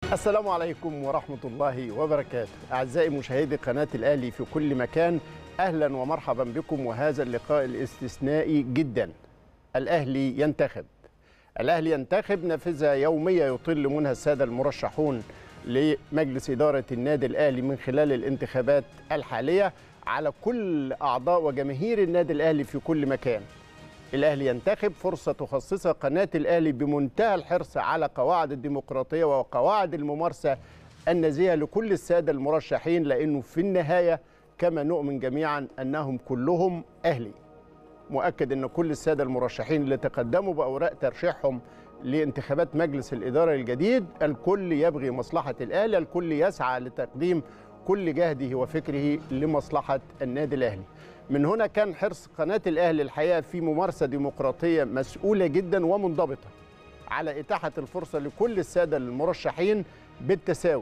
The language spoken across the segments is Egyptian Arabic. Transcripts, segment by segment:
السلام عليكم ورحمة الله وبركاته أعزائي مشاهدي قناة الأهلي في كل مكان أهلا ومرحبا بكم وهذا اللقاء الاستثنائي جدا الأهلي ينتخب الأهلي ينتخب نافذة يومية يطل منها السادة المرشحون لمجلس إدارة النادي الأهلي من خلال الانتخابات الحالية على كل أعضاء وجماهير النادي الأهلي في كل مكان الأهلي ينتخب فرصة تخصصها قناة الأهلي بمنتهى الحرص على قواعد الديمقراطية وقواعد الممارسة النزيهة لكل السادة المرشحين لأنه في النهاية كما نؤمن جميعا أنهم كلهم أهلي مؤكد أن كل السادة المرشحين اللي تقدموا بأوراق ترشيحهم لانتخابات مجلس الإدارة الجديد الكل يبغي مصلحة الأهلي الكل يسعى لتقديم كل جهده وفكره لمصلحة النادي الأهلي من هنا كان حرص قناة الأهلي الحقيقة في ممارسة ديمقراطية مسؤولة جدا ومنضبطة على إتاحة الفرصة لكل السادة المرشحين بالتساوي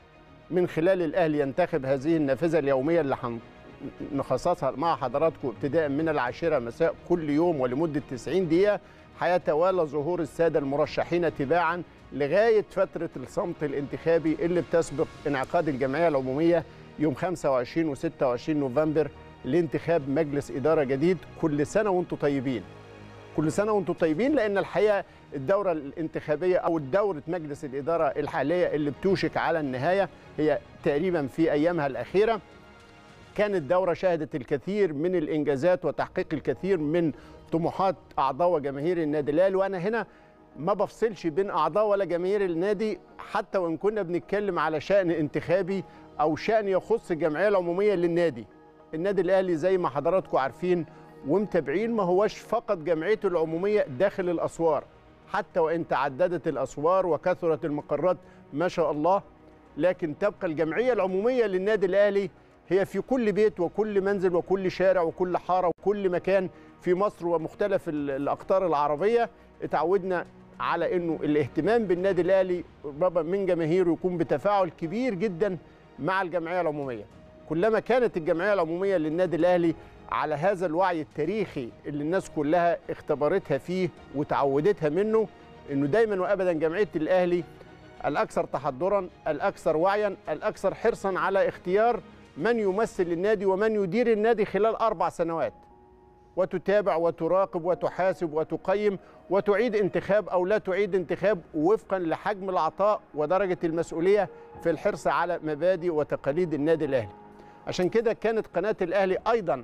من خلال الأهلي ينتخب هذه النافذة اليومية اللي نخصصها مع حضراتكم ابتداء من العاشرة مساء كل يوم ولمدة 90 دقيقة هيتوالى ظهور السادة المرشحين تباعا لغاية فترة الصمت الانتخابي اللي بتسبق انعقاد الجمعية العمومية يوم 25 و 26 نوفمبر لانتخاب مجلس إدارة جديد كل سنة وانتم طيبين كل سنة وانتم طيبين لأن الحقيقة الدورة الانتخابية أو دورة مجلس الإدارة الحالية اللي بتوشك على النهاية هي تقريبا في أيامها الأخيرة كانت دورة شهدت الكثير من الإنجازات وتحقيق الكثير من طموحات أعضاء وجماهير النادي الأهلي وأنا هنا ما بفصلش بين أعضاء ولا جماهير النادي حتى وإن كنا بنتكلم على شأن انتخابي أو شأن يخص الجمعية العمومية للنادي النادي الأهلي زي ما حضراتكم عارفين ومتابعين ما هوش فقط جمعيته العمومية داخل الأسوار حتى وإن تعددت الأسوار وكثرت المقرات ما شاء الله لكن تبقى الجمعية العمومية للنادي الأهلي هي في كل بيت وكل منزل وكل شارع وكل حارة وكل مكان في مصر ومختلف الأقطار العربية اتعودنا على أنه الاهتمام بالنادي الأهلي ربما من جماهيره يكون بتفاعل كبير جدا مع الجمعية العمومية كلما كانت الجمعية العمومية للنادي الأهلي على هذا الوعي التاريخي اللي الناس كلها اختبرتها فيه وتعودتها منه انه دايما وابدا جمعيه الاهلي الاكثر تحضرا الاكثر وعيا الاكثر حرصا على اختيار من يمثل النادي ومن يدير النادي خلال اربع سنوات وتتابع وتراقب وتحاسب وتقيم وتعيد انتخاب او لا تعيد انتخاب وفقا لحجم العطاء ودرجه المسؤوليه في الحرص على مبادئ وتقاليد النادي الاهلي عشان كده كانت قناه الاهلي ايضا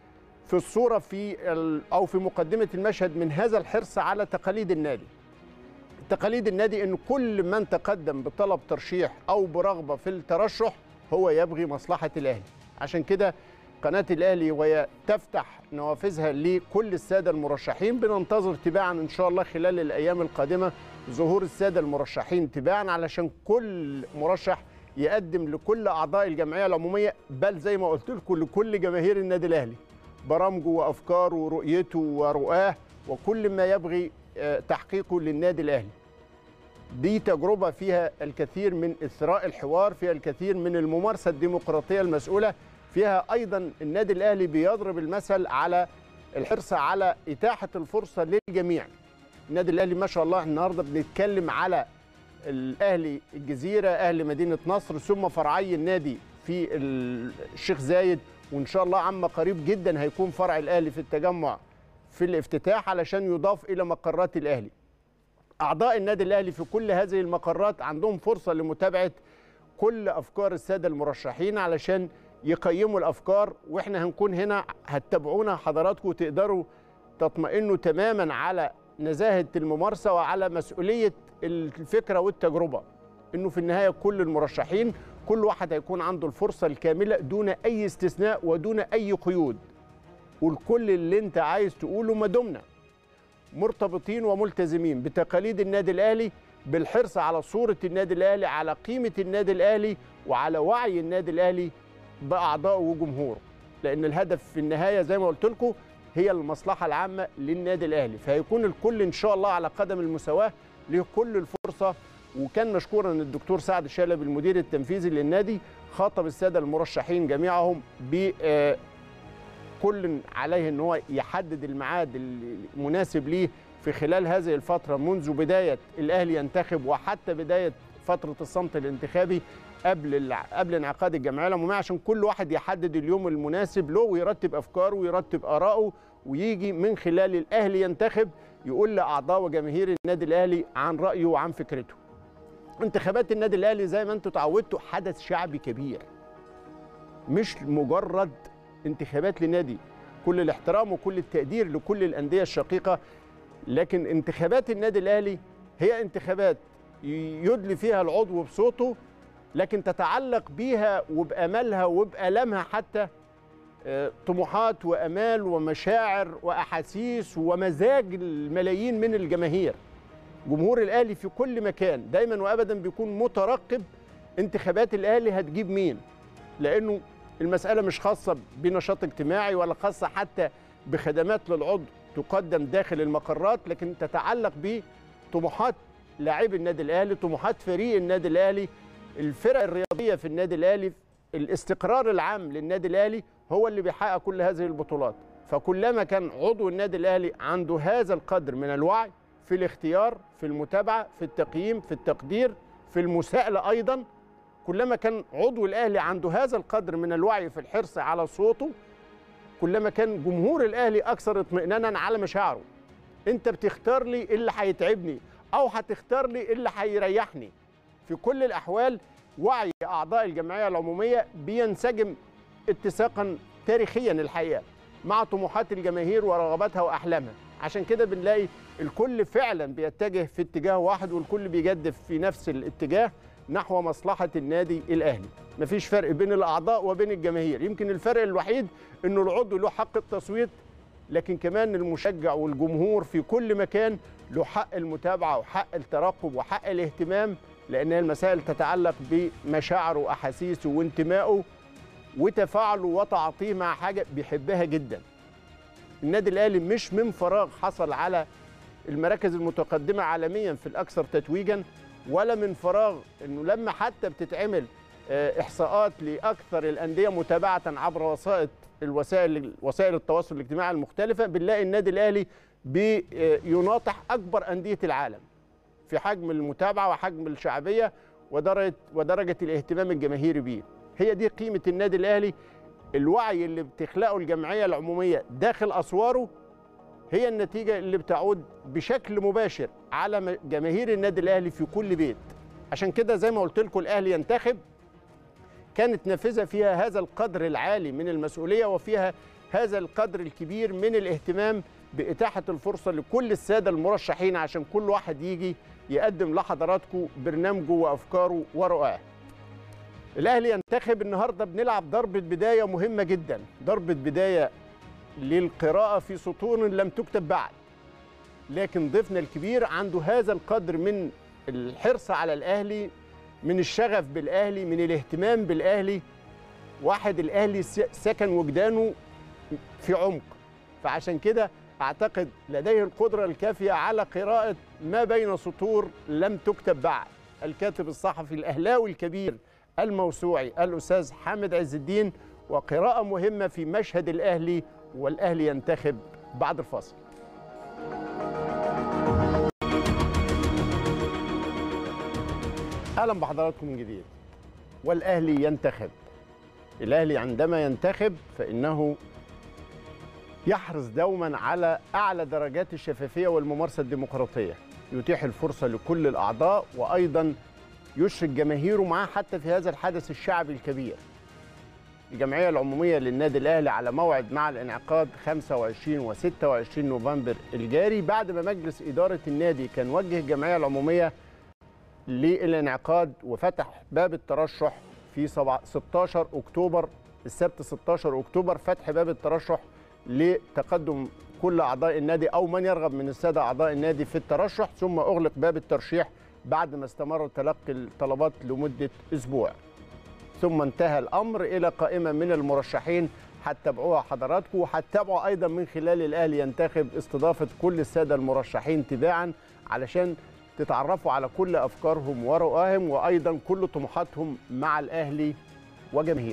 في الصوره في او في مقدمه المشهد من هذا الحرص على تقاليد النادي تقاليد النادي ان كل من تقدم بطلب ترشيح او برغبه في الترشح هو يبغي مصلحه الاهلي عشان كده قناه الاهلي وهي تفتح نوافذها لكل الساده المرشحين بننتظر تباعا ان شاء الله خلال الايام القادمه ظهور الساده المرشحين تباعا علشان كل مرشح يقدم لكل اعضاء الجمعيه العموميه بل زي ما قلت لكم لكل جماهير النادي الاهلي برامجه وافكاره ورؤيته ورؤاه وكل ما يبغي تحقيقه للنادي الاهلي. دي تجربه فيها الكثير من اثراء الحوار، فيها الكثير من الممارسه الديمقراطيه المسؤوله، فيها ايضا النادي الاهلي بيضرب المثل على الحرص على اتاحه الفرصه للجميع. النادي الاهلي ما شاء الله النهارده بنتكلم على الاهلي الجزيره، اهلي مدينه نصر ثم فرعي النادي في الشيخ زايد وان شاء الله عما قريب جدا هيكون فرع الاهلي في التجمع في الافتتاح علشان يضاف الى مقرات الاهلي. اعضاء النادي الاهلي في كل هذه المقرات عندهم فرصه لمتابعه كل افكار الساده المرشحين علشان يقيموا الافكار واحنا هنكون هنا هتتابعونا حضراتكم وتقدروا تطمئنوا تماما على نزاهه الممارسه وعلى مسؤوليه الفكره والتجربه. انه في النهايه كل المرشحين كل واحد هيكون عنده الفرصه الكامله دون اي استثناء ودون اي قيود والكل اللي انت عايز تقوله ما دمنا مرتبطين وملتزمين بتقاليد النادي الاهلي بالحرص على صوره النادي الاهلي على قيمه النادي الاهلي وعلى وعي النادي الاهلي باعضائه وجمهوره لان الهدف في النهايه زي ما قلت لكم هي المصلحه العامه للنادي الاهلي فهيكون الكل ان شاء الله على قدم المساواه له كل الفرصه وكان مشكورا الدكتور سعد شلبي المدير التنفيذي للنادي خاطب الساده المرشحين جميعهم ب كل عليه ان هو يحدد الميعاد المناسب ليه في خلال هذه الفتره منذ بدايه الاهلي ينتخب وحتى بدايه فتره الصمت الانتخابي قبل الع- قبل انعقاد الجمعيه العموميه عشان كل واحد يحدد اليوم المناسب له ويرتب افكاره ويرتب اراءه ويجي من خلال الاهلي ينتخب يقول لاعضاء وجماهير النادي الاهلي عن رايه وعن فكرته. انتخابات النادي الاهلي زي ما انتم تعودتوا حدث شعبي كبير. مش مجرد انتخابات لنادي كل الاحترام وكل التقدير لكل الانديه الشقيقه لكن انتخابات النادي الاهلي هي انتخابات يدلي فيها العضو بصوته لكن تتعلق بيها وبامالها وبالامها حتى آه، طموحات وامال ومشاعر واحاسيس ومزاج الملايين من الجماهير جمهور الاهلي في كل مكان دايما وابدا بيكون مترقب انتخابات الاهلي هتجيب مين لانه المساله مش خاصه بنشاط اجتماعي ولا خاصه حتى بخدمات للعضو تقدم داخل المقرات لكن تتعلق بطموحات لاعبي النادي الاهلي طموحات فريق النادي الاهلي الفرق الرياضيه في النادي الاهلي الاستقرار العام للنادي الاهلي هو اللي بيحقق كل هذه البطولات فكلما كان عضو النادي الاهلي عنده هذا القدر من الوعي في الاختيار في المتابعه في التقييم في التقدير في المساءله ايضا كلما كان عضو الاهلي عنده هذا القدر من الوعي في الحرص على صوته كلما كان جمهور الاهلي اكثر اطمئنانا على مشاعره انت بتختار لي اللي هيتعبني او هتختار لي اللي هيريحني في كل الاحوال وعي اعضاء الجمعيه العموميه بينسجم اتساقا تاريخيا الحقيقه مع طموحات الجماهير ورغباتها واحلامها عشان كده بنلاقي الكل فعلا بيتجه في اتجاه واحد والكل بيجدف في نفس الاتجاه نحو مصلحه النادي الاهلي مفيش فرق بين الاعضاء وبين الجماهير يمكن الفرق الوحيد انه العضو له حق التصويت لكن كمان المشجع والجمهور في كل مكان له حق المتابعه وحق الترقب وحق الاهتمام لان المسائل تتعلق بمشاعره واحاسيسه وانتمائه وتفاعله وتعاطيه مع حاجه بيحبها جدا. النادي الاهلي مش من فراغ حصل على المراكز المتقدمه عالميا في الاكثر تتويجا ولا من فراغ انه لما حتى بتتعمل آه، احصاءات لاكثر الانديه متابعه عبر وسائل الوسائل وسائل التواصل الاجتماعي المختلفه بنلاقي النادي الاهلي بيناطح اكبر انديه العالم في حجم المتابعه وحجم الشعبيه ودرجه ودرجه الاهتمام الجماهيري بيه هي دي قيمه النادي الاهلي الوعي اللي بتخلقه الجمعيه العموميه داخل اسواره هي النتيجه اللي بتعود بشكل مباشر على م- جماهير النادي الاهلي في كل بيت عشان كده زي ما قلت لكم الاهلي ينتخب كانت نافذه فيها هذا القدر العالي من المسؤوليه وفيها هذا القدر الكبير من الاهتمام باتاحه الفرصه لكل الساده المرشحين عشان كل واحد يجي يقدم لحضراتكم برنامجه وافكاره ورؤاه. الاهلي ينتخب النهارده بنلعب ضربه بدايه مهمه جدا، ضربه بدايه للقراءه في سطور لم تكتب بعد. لكن ضيفنا الكبير عنده هذا القدر من الحرص على الاهلي من الشغف بالاهلي من الاهتمام بالاهلي واحد الاهلي س- سكن وجدانه في عمق فعشان كده اعتقد لديه القدره الكافيه على قراءه ما بين سطور لم تكتب بعد الكاتب الصحفي الاهلاوي الكبير الموسوعي الاستاذ حامد عز الدين وقراءه مهمه في مشهد الاهلي والاهلي ينتخب بعد الفاصل اهلا بحضراتكم من جديد والاهلي ينتخب الاهلي عندما ينتخب فانه يحرص دوما على اعلى درجات الشفافيه والممارسه الديمقراطيه يتيح الفرصه لكل الاعضاء وايضا يشرك جماهيره معاه حتى في هذا الحدث الشعبي الكبير الجمعيه العموميه للنادي الاهلي على موعد مع الانعقاد 25 و26 نوفمبر الجاري بعد ما مجلس اداره النادي كان وجه الجمعيه العموميه للانعقاد وفتح باب الترشح في سبع- 16 اكتوبر السبت 16 اكتوبر فتح باب الترشح لتقدم كل اعضاء النادي او من يرغب من الساده اعضاء النادي في الترشح ثم اغلق باب الترشيح بعد ما استمر تلقي الطلبات لمده اسبوع ثم انتهى الامر الى قائمه من المرشحين هتتابعوها حضراتكم وهتتابعوا ايضا من خلال الاهلي ينتخب استضافه كل الساده المرشحين تباعا علشان تتعرفوا على كل افكارهم ورؤاهم وايضا كل طموحاتهم مع الاهلي وجماهيره.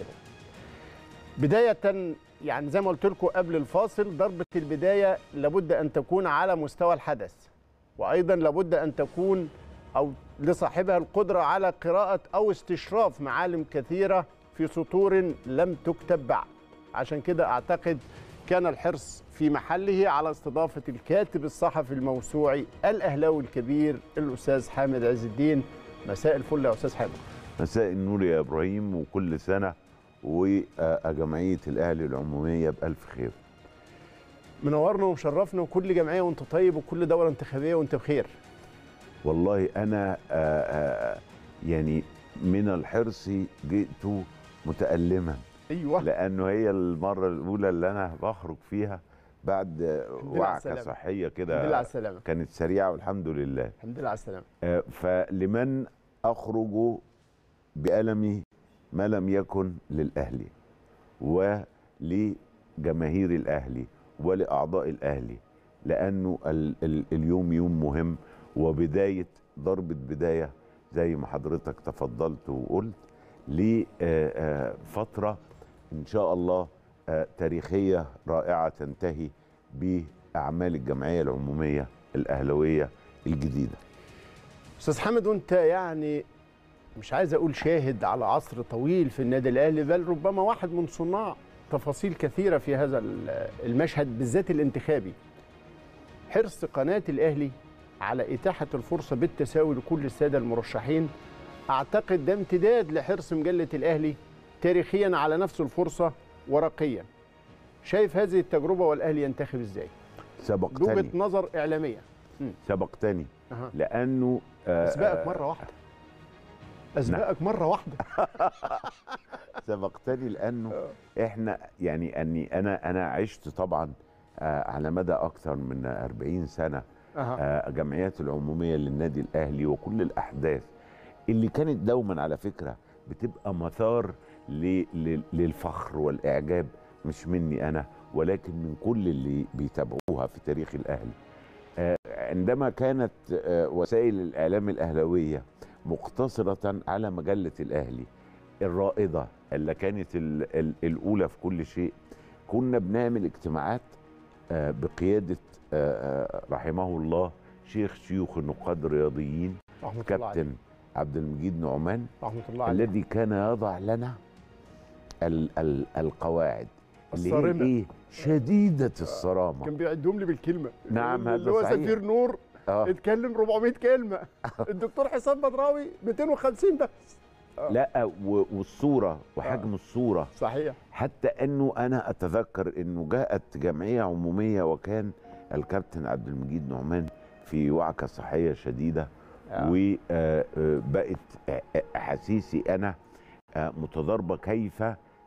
بدايه يعني زي ما قلت لكم قبل الفاصل ضربه البدايه لابد ان تكون على مستوى الحدث وايضا لابد ان تكون أو لصاحبها القدرة على قراءة أو استشراف معالم كثيرة في سطور لم تكتب بعد عشان كده أعتقد كان الحرص في محله على استضافة الكاتب الصحفي الموسوعي الأهلاوي الكبير الأستاذ حامد عز الدين مساء الفل يا أستاذ حامد مساء النور يا ابراهيم وكل سنه وجمعيه الاهلي العموميه بالف خير منورنا ومشرفنا وكل جمعية وانت طيب وكل دورة انتخابية وانت بخير والله انا آآ آآ يعني من الحرص جئت متالما أيوه لانه هي المره الاولى اللي انا بخرج فيها بعد لله وعكه على السلامة. صحيه الحمد لله على كده السلامة كانت سريعه والحمد لله الحمد لله على السلامة آه، فلمن اخرج بألمي ما لم يكن للاهلي ولجماهير الاهلي ولاعضاء الاهلي لانه ال ال اليوم يوم مهم وبدايه ضربه بدايه زي ما حضرتك تفضلت وقلت لفتره ان شاء الله آه، تاريخيه رائعه تنتهي باعمال الجمعيه العموميه الاهلويه الجديده استاذ حامد وانت يعني مش عايز اقول شاهد على عصر طويل في النادي الاهلي بل ربما واحد من صناع تفاصيل كثيره في هذا ال- المشهد بالذات الانتخابي حرص قناه الاهلي على اتاحه الفرصه بالتساوي لكل الساده المرشحين اعتقد ده امتداد لحرص مجله الاهلي تاريخيا على نفس الفرصه ورقيا شايف هذه التجربه والاهلي ينتخب ازاي سبقتني بوجهه نظر اعلاميه سبقتني أها. لانه آه، اسبقك آه، مره واحده اسبقك مره واحده سبقتني لانه احنا يعني اني انا انا عشت طبعا آه، على مدى اكثر من 40 سنه أها. آه، جمعيات العموميه للنادي الاهلي وكل الاحداث اللي كانت دوما على فكره بتبقى مثار ل- ل- للفخر والاعجاب مش مني انا ولكن من كل اللي بيتابعوها في تاريخ الاهلي آه، عندما كانت آه، وسائل الاعلام الاهلاويه مقتصره على مجله الاهلي الرائده اللي كانت ال- ال- الاولى في كل شيء كنا بنعمل اجتماعات آه، بقياده آه، آه، رحمه الله شيخ شيوخ النقاد الرياضيين رحمه الله عليه كابتن عبد المجيد نعمان رحمه الله عليه الذي كان يضع لنا ال ال القواعد اللي هي الصارمة. ايه شديده الصرامه كان بيعدهم لي بالكلمه نعم، اللي هذا هو صحيح. سفير نور اه اتكلم 400 كلمه الدكتور حسام بدراوي 250 بس لا و- والصوره وحجم الصوره صحيح حتى انه انا اتذكر انه جاءت جمعيه عموميه وكان الكابتن عبد المجيد نعمان في وعكه صحيه شديده آه. وبقت احاسيسي انا آه، متضاربه كيف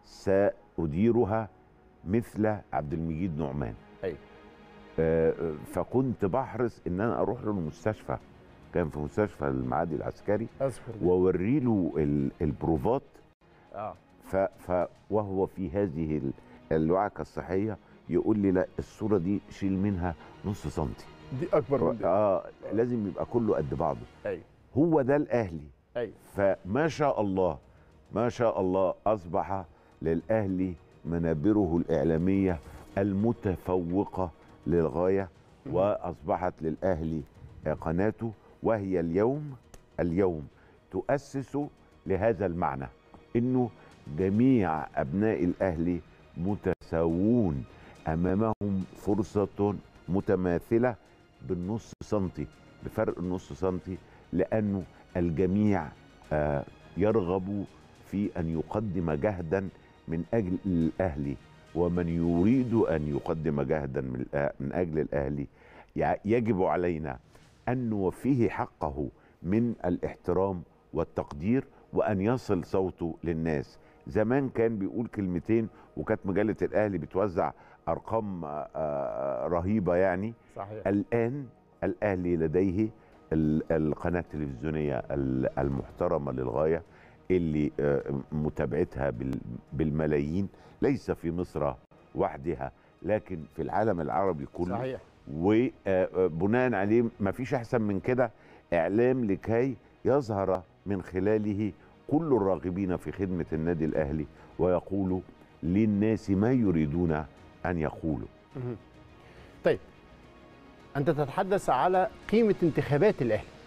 ساديرها مثل عبد المجيد نعمان أيوة. آه، فكنت بحرص ان انا اروح له المستشفى كان في مستشفى المعادي العسكري اذكر ده. واوري له ال- البروفات اه ف ف وهو في هذه ال- الوعكه الصحيه يقول لي لا الصوره دي شيل منها نص سنتي دي اكبر من ده اه لازم يبقى كله قد بعضه ايوه هو ده الاهلي ايوه فما شاء الله ما شاء الله اصبح للاهلي منابره الاعلاميه المتفوقه للغايه واصبحت للاهلي قناته وهي اليوم اليوم تؤسس لهذا المعنى انه جميع ابناء الاهلي متساوون امامهم فرصه متماثله بالنص سنتي بفرق النص سنتي لانه الجميع آه، يرغب في ان يقدم جهدا من اجل الاهلي ومن يريد ان يقدم جهدا من الأ- من اجل الاهلي يع- يجب علينا ان نوفيه حقه من الاحترام والتقدير وان يصل صوته للناس زمان كان بيقول كلمتين وكانت مجله الاهلي بتوزع ارقام آه، آه، رهيبه يعني صحيح الآن الأهلي لديه ال- القناة التلفزيونية ال- المحترمة للغاية اللي آه، متابعتها بال- بالملايين ليس في مصر وحدها لكن في العالم العربي كله صحيح وبناء عليه ما فيش أحسن من كده إعلام لكي يظهر من خلاله كل الراغبين في خدمة النادي الأهلي ويقولوا للناس ما يريدون أن يقولوا مهم. طيب انت تتحدث على قيمه انتخابات الاهلي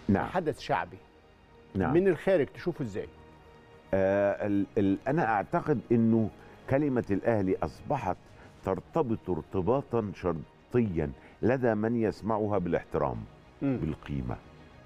نعم حدث شعبي نعم من الخارج تشوفه ازاي آه ال ال انا اعتقد انه كلمه الاهلي اصبحت ترتبط ارتباطا شرطيا لدى من يسمعها بالاحترام مم. بالقيمه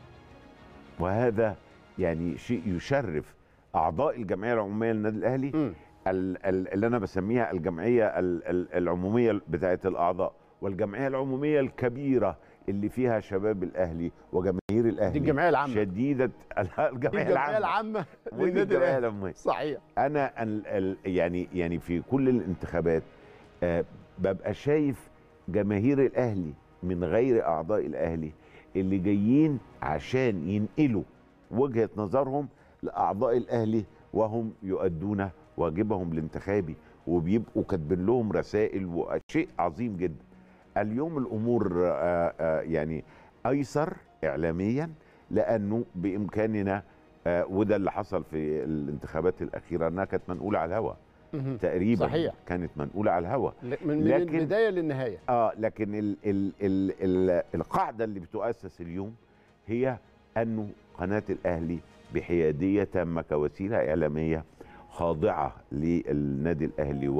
وهذا يعني شيء يشرف اعضاء الجمعيه العموميه للنادي الاهلي مم. ال- ال- اللي انا بسميها الجمعيه ال- ال- العموميه بتاعه الاعضاء والجمعيه العموميه الكبيره اللي فيها شباب الاهلي وجماهير الاهلي دي الجمعيه العامه شديده دي الجمعيه الجمعيه العامه العامه ودي للنادي الجمعيه الاهلي العموميه صحيح انا ال ال يعني يعني في كل الانتخابات آه ببقى شايف جماهير الاهلي من غير اعضاء الاهلي اللي جايين عشان ينقلوا وجهه نظرهم لاعضاء الاهلي وهم يؤدون واجبهم الانتخابي وبيبقوا كاتبين لهم رسائل وشيء عظيم جدا اليوم الامور آه آه يعني ايسر اعلاميا لانه بامكاننا آه وده اللي حصل في الانتخابات الاخيره انها كانت منقوله على الهواء مهم. تقريبا صحيح. كانت منقوله على الهواء ل- من, من لكن- البدايه للنهايه اه لكن ال ال ال ال القاعده اللي بتؤسس اليوم هي انه قناه الاهلي بحياديه تامه كوسيله اعلاميه خاضعه للنادي الاهلي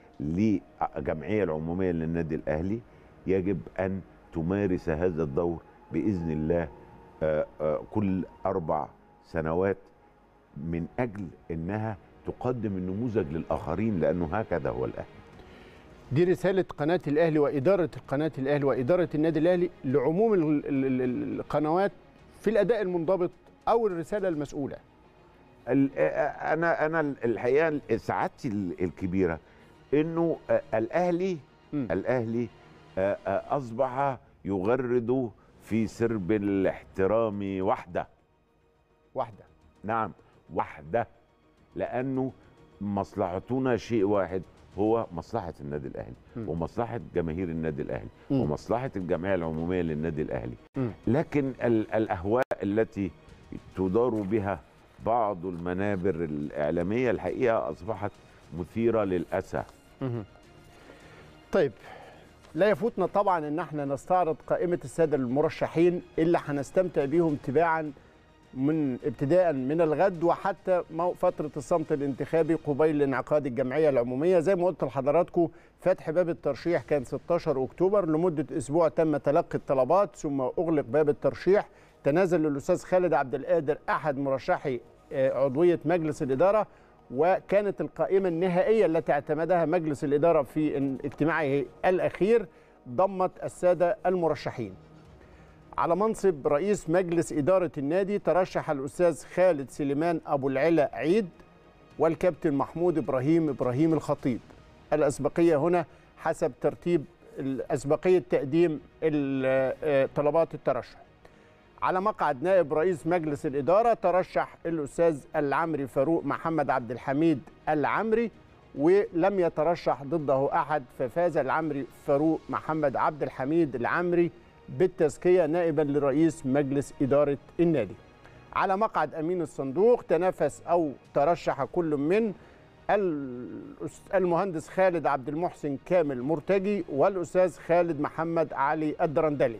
وللجمعيه العموميه للنادي الاهلي يجب ان تمارس هذا الدور باذن الله آه آه كل اربع سنوات من اجل انها تقدم النموذج للاخرين لانه هكذا هو الاهلي دي رساله قناه الاهلي واداره قناه الاهلي واداره النادي الاهلي لعموم ال- ال- ال- القنوات في الاداء المنضبط او الرساله المسؤوله ال- آه، انا انا الحقيقه سعادتي ال- الكبيره انه آه، الاهلي مم. الاهلي آه، آه، اصبح يغرد في سرب الاحترام وحده واحده نعم وحده لانه مصلحتنا شيء واحد هو مصلحه النادي الاهلي مم. ومصلحه جماهير النادي الاهلي مم. ومصلحه الجمعيه العموميه للنادي الاهلي مم. لكن ال- الاهواء التي تدار بها بعض المنابر الاعلاميه الحقيقه اصبحت مثيره للاسى مهم. طيب لا يفوتنا طبعا ان احنا نستعرض قائمه الساده المرشحين اللي هنستمتع بيهم تباعا من ابتداء من الغد وحتى مو- فتره الصمت الانتخابي قبيل انعقاد الجمعيه العموميه زي ما قلت لحضراتكم فتح باب الترشيح كان 16 اكتوبر لمده اسبوع تم تلقي الطلبات ثم اغلق باب الترشيح تنازل الاستاذ خالد عبد القادر احد مرشحي آه، عضويه مجلس الاداره وكانت القائمة النهائية التي اعتمدها مجلس الإدارة في ان- اجتماعه الأخير ضمت السادة المرشحين على منصب رئيس مجلس إدارة النادي ترشح الأستاذ خالد سليمان أبو العلا عيد والكابتن محمود إبراهيم إبراهيم الخطيب الأسبقية هنا حسب ترتيب أسبقية تقديم ال- آه، طلبات الترشح على مقعد نائب رئيس مجلس الإدارة ترشح الأستاذ العمري فاروق محمد عبد الحميد العمري ولم يترشح ضده أحد ففاز العمري فاروق محمد عبد الحميد العمري بالتزكية نائبا لرئيس مجلس إدارة النادي على مقعد أمين الصندوق تنافس أو ترشح كل من الأس- المهندس خالد عبد المحسن كامل مرتجي والأستاذ خالد محمد علي الدرندلي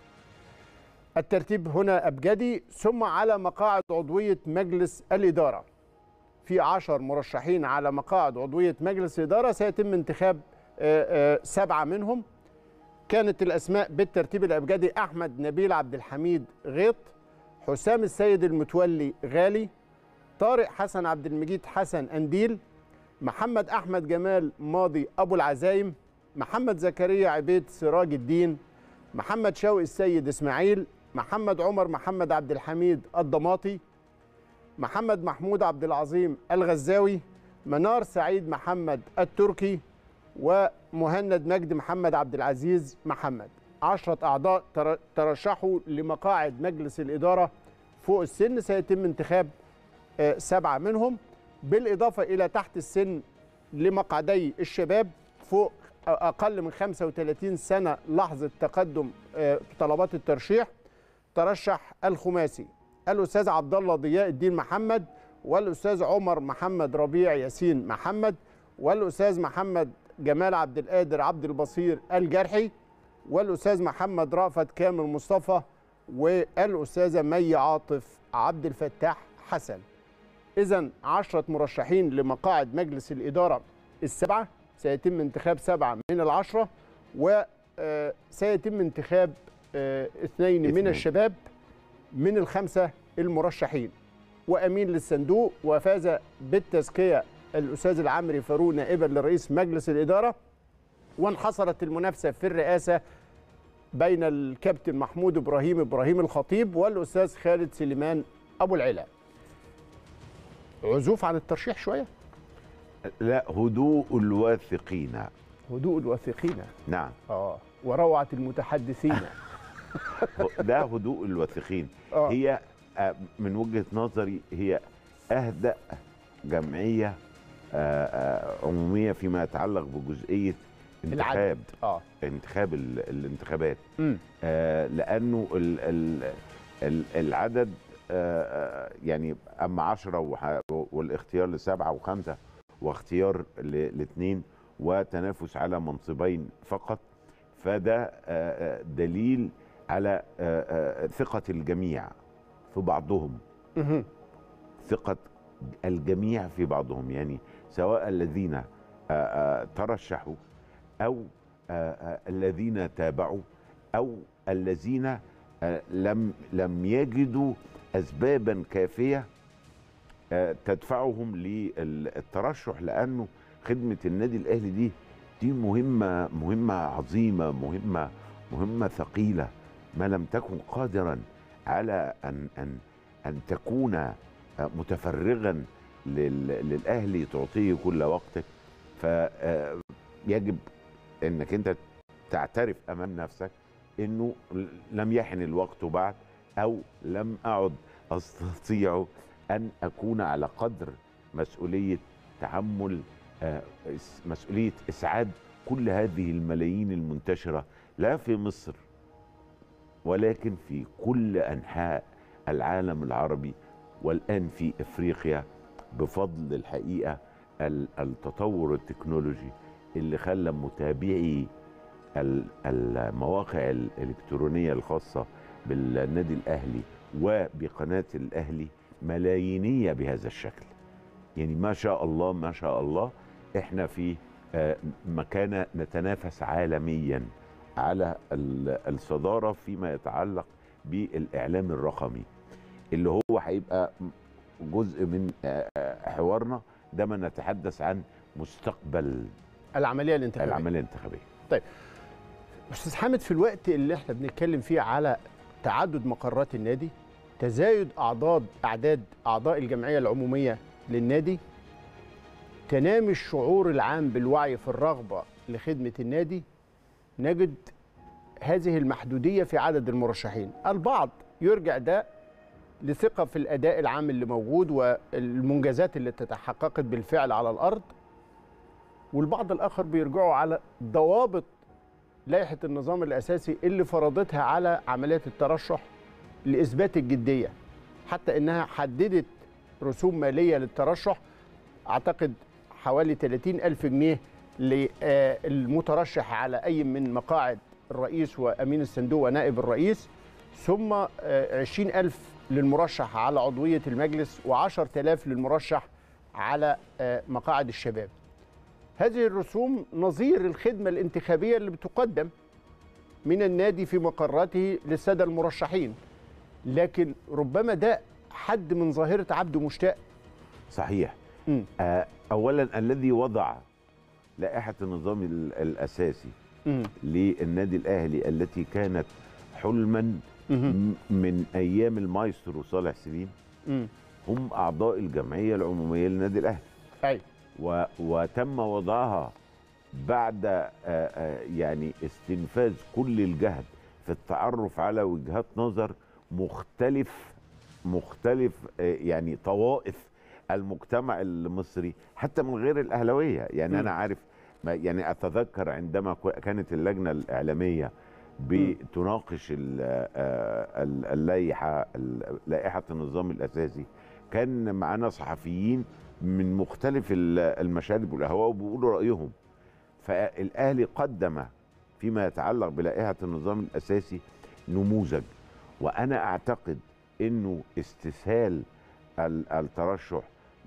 الترتيب هنا أبجدي ثم على مقاعد عضوية مجلس الإدارة في عشر مرشحين على مقاعد عضوية مجلس الإدارة سيتم انتخاب آه، آه، سبعة منهم كانت الأسماء بالترتيب الأبجدي أحمد نبيل عبد الحميد غيط حسام السيد المتولي غالي طارق حسن عبد المجيد حسن أنديل محمد أحمد جمال ماضي أبو العزايم محمد زكريا عبيد سراج الدين محمد شوقي السيد إسماعيل محمد عمر محمد عبد الحميد الضماطي محمد محمود عبد العظيم الغزاوي منار سعيد محمد التركي ومهند مجد محمد عبد العزيز محمد عشرة أعضاء تر- ترشحوا لمقاعد مجلس الإدارة فوق السن سيتم انتخاب آه، سبعة منهم بالإضافة إلى تحت السن لمقعدي الشباب فوق أقل من 35 سنة لحظة تقدم آه، طلبات الترشيح ترشح الخماسي الأستاذ عبد الله ضياء الدين محمد والأستاذ عمر محمد ربيع ياسين محمد والأستاذ محمد جمال عبد القادر عبد البصير الجرحي والأستاذ محمد رأفت كامل مصطفى والأستاذة مي عاطف عبد الفتاح حسن إذا عشرة مرشحين لمقاعد مجلس الإدارة السبعة سيتم انتخاب سبعة من العشرة وسيتم انتخاب آه، اثنين من اثنين. الشباب من الخمسة المرشحين وأمين للصندوق وفاز بالتزكية الأستاذ العمري فاروق نائبا لرئيس مجلس الإدارة وانحصرت المنافسة في الرئاسة بين الكابتن محمود إبراهيم إبراهيم الخطيب والأستاذ خالد سليمان أبو العلا عزوف عن الترشيح شوية لا هدوء الواثقين هدوء الواثقين نعم آه وروعة المتحدثين ده هدوء الواثقين آه. هي آه، من وجهة نظري هي أهدأ جمعية آه، آه، عمومية فيما يتعلق بجزئية انتخاب العدد آه انتخاب ال- الانتخابات مم. آه، لانه ال ال ال العدد آه، آه، يعني اما عشرة وح- والاختيار لسبعة وخمسة واختيار ل- لاثنين وتنافس على منصبين فقط فده آه، آه، دليل على آه، آه، ثقة الجميع في بعضهم مهم. ثقة الجميع في بعضهم يعني سواء الذين آه، آه، ترشحوا أو آه، آه، الذين تابعوا أو الذين آه، لم لم يجدوا أسبابا كافية آه، تدفعهم للترشح لأنه خدمة النادي الأهلي دي دي مهمة مهمة عظيمة مهمة مهمة ثقيلة ما لم تكن قادرا على أن أن أن تكون آه، متفرغا لل- للأهلي تعطيه كل وقتك فيجب انك انت تعترف امام نفسك انه لم يحن الوقت بعد او لم اعد استطيع ان اكون على قدر مسؤوليه تحمل آه، إس- مسؤوليه اسعاد كل هذه الملايين المنتشره لا في مصر ولكن في كل انحاء العالم العربي والان في افريقيا بفضل الحقيقه ال- التطور التكنولوجي اللي خلى متابعي ال- المواقع الالكترونيه الخاصه بالنادي الاهلي وبقناه الاهلي ملايينيه بهذا الشكل يعني ما شاء الله ما شاء الله احنا في آه، مكانه نتنافس عالميا على ال- الصداره فيما يتعلق بالاعلام الرقمي اللي هو هيبقى جزء من آه، آه، حوارنا ده ما نتحدث عن مستقبل العملية الانتخابية العمليه الانتخابيه استاذ حامد في الوقت اللي احنا بنتكلم فيه على تعدد مقرات النادي تزايد اعداد اعداد اعضاء الجمعيه العموميه للنادي تنامي الشعور العام بالوعي في الرغبه لخدمه النادي نجد هذه المحدوديه في عدد المرشحين البعض يرجع ده لثقه في الاداء العام اللي موجود والمنجزات اللي تتحققت بالفعل على الارض والبعض الاخر بيرجعوا على ضوابط لائحه النظام الاساسي اللي فرضتها على عمليات الترشح لاثبات الجديه حتى انها حددت رسوم ماليه للترشح اعتقد حوالي 30 الف جنيه للمترشح على اي من مقاعد الرئيس وامين الصندوق ونائب الرئيس ثم آه، 20 الف للمرشح على عضويه المجلس و10 آلاف للمرشح على آه، مقاعد الشباب هذه الرسوم نظير الخدمة الانتخابية اللي بتقدم من النادي في مقراته للسادة المرشحين لكن ربما ده حد من ظاهرة عبد مشتاق صحيح مم. آه، اولا الذي وضع لائحه النظام ال- الاساسي مم. للنادي الاهلي التي كانت حلما مم. م- من ايام المايسترو صالح سليم مم. هم اعضاء الجمعيه العموميه للنادي الاهلي أي و... وتم وضعها بعد آه، آه، يعني استنفاذ كل الجهد في التعرف على وجهات نظر مختلف مختلف آه، يعني طوائف المجتمع المصري حتى من غير الاهلاويه يعني مم. انا عارف ما يعني اتذكر عندما كو- كانت اللجنه الاعلاميه بتناقش ال- آه، ال- اللائحه ال- لائحه النظام الاساسي كان معانا صحفيين من مختلف ال- المشارب والاهواء وبيقولوا رايهم فالاهلي قدم فيما يتعلق بلائحه النظام الاساسي نموذج وانا اعتقد انه استسهال ال- الترشح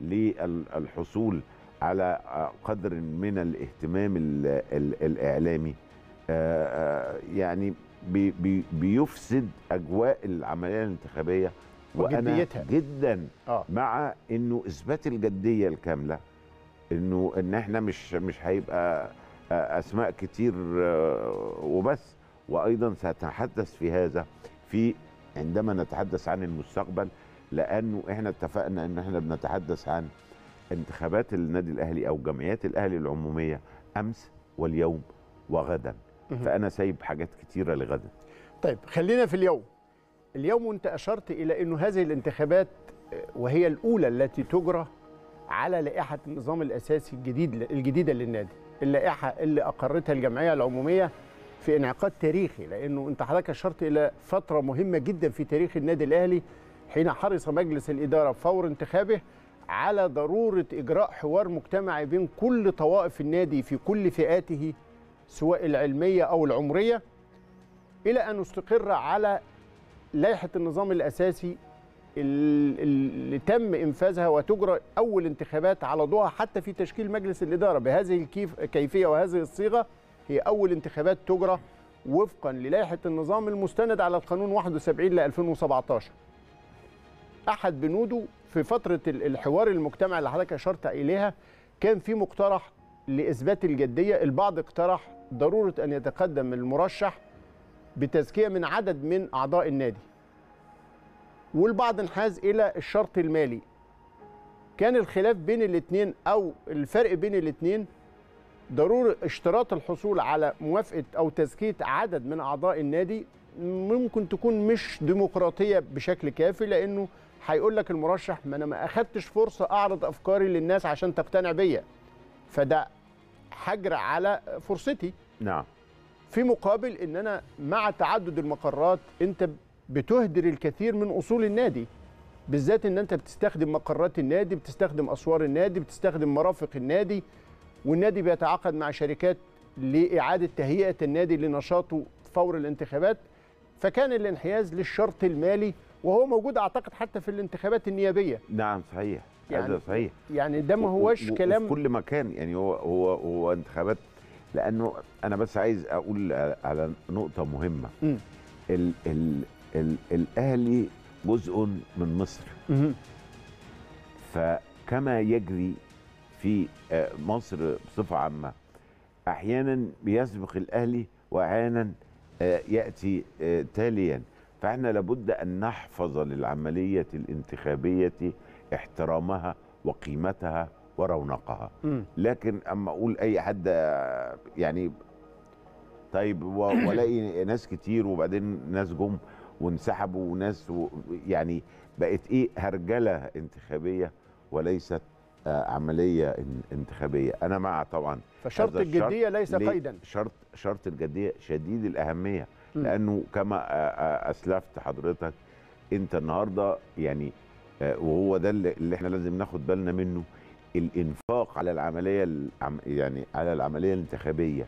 للحصول على قدر من الاهتمام ال ال الاعلامي آه، آه، يعني بي بي بيفسد اجواء العمليه الانتخابيه وانا وجديتها. جدا اه مع انه اثبات الجديه الكامله انه ان احنا مش مش هيبقى آه، اسماء كتير آه، وبس وايضا ساتحدث في هذا في عندما نتحدث عن المستقبل لانه احنا اتفقنا ان احنا بنتحدث عن انتخابات النادي الاهلي او جمعيات الاهلي العموميه امس واليوم وغدا مهم. فانا سايب حاجات كتيره لغدا طيب خلينا في اليوم اليوم وانت اشرت الى انه هذه الانتخابات آه، وهي الاولى التي تجرى على لائحه النظام الاساسي الجديد الجديده للنادي اللائحه اللي اقرتها الجمعيه العموميه في انعقاد تاريخي لانه انت حضرتك اشرت الى فتره مهمه جدا في تاريخ النادي الاهلي حين حرص مجلس الاداره فور انتخابه على ضروره اجراء حوار مجتمعي بين كل طوائف النادي في كل فئاته سواء العلميه او العمريه الى ان نستقر على لائحه النظام الاساسي ال- اللي تم انفاذها وتجرى اول انتخابات على ضوءها حتى في تشكيل مجلس الاداره بهذه الكيف الكيفيه وهذه الصيغه هي اول انتخابات تجرى وفقا للائحه النظام المستند على القانون 71 ل 2017 احد بنوده في فتره ال- الحوار المجتمعي اللي حضرتك اشرت اليها كان في مقترح لاثبات الجديه البعض اقترح ضروره ان يتقدم المرشح بتزكيه من عدد من اعضاء النادي والبعض انحاز الى الشرط المالي كان الخلاف بين الاثنين او الفرق بين الاثنين ضروري اشتراط الحصول على موافقه او تزكيه عدد من اعضاء النادي ممكن تكون مش ديمقراطيه بشكل كافي لانه هيقول لك المرشح ما انا ما اخدتش فرصه اعرض افكاري للناس عشان تقتنع بيا فده حجر على فرصتي نعم في مقابل ان انا مع تعدد المقرات انت بتهدر الكثير من اصول النادي بالذات ان انت بتستخدم مقرات النادي بتستخدم اسوار النادي بتستخدم مرافق النادي والنادي بيتعاقد مع شركات لاعاده تهيئه النادي لنشاطه فور الانتخابات فكان الانحياز للشرط المالي وهو موجود اعتقد حتى في الانتخابات النيابيه نعم صحيح يعني هذا صحيح يعني ده ما و- هوش و- كلام وفي كل مكان يعني هو هو هو انتخابات لانه انا بس عايز اقول على نقطه مهمه مم. ال ال ال الاهلي جزء من مصر مهم. فكما يجري في آه، مصر بصفه عامه احيانا بيسبق الاهلي واحيانا آه، ياتي آه، تاليا فاحنا لابد ان نحفظ للعمليه الانتخابيه احترامها وقيمتها ورونقها مم. لكن اما اقول اي حد آه، يعني طيب و- والاقي ناس كتير وبعدين ناس جم وانسحبوا وناس و يعني بقت ايه هرجله انتخابيه وليست آه، عمليه ان- انتخابيه انا مع طبعا فشرط هذا الشرط الجديه ليس ليه؟ قيدا شرط شرط الجديه شديد الاهميه مم. لانه كما آه، آه، اسلفت حضرتك انت النهارده يعني آه، وهو ده اللي اللي احنا لازم ناخد بالنا منه الانفاق على العمليه العم يعني على العمليه الانتخابيه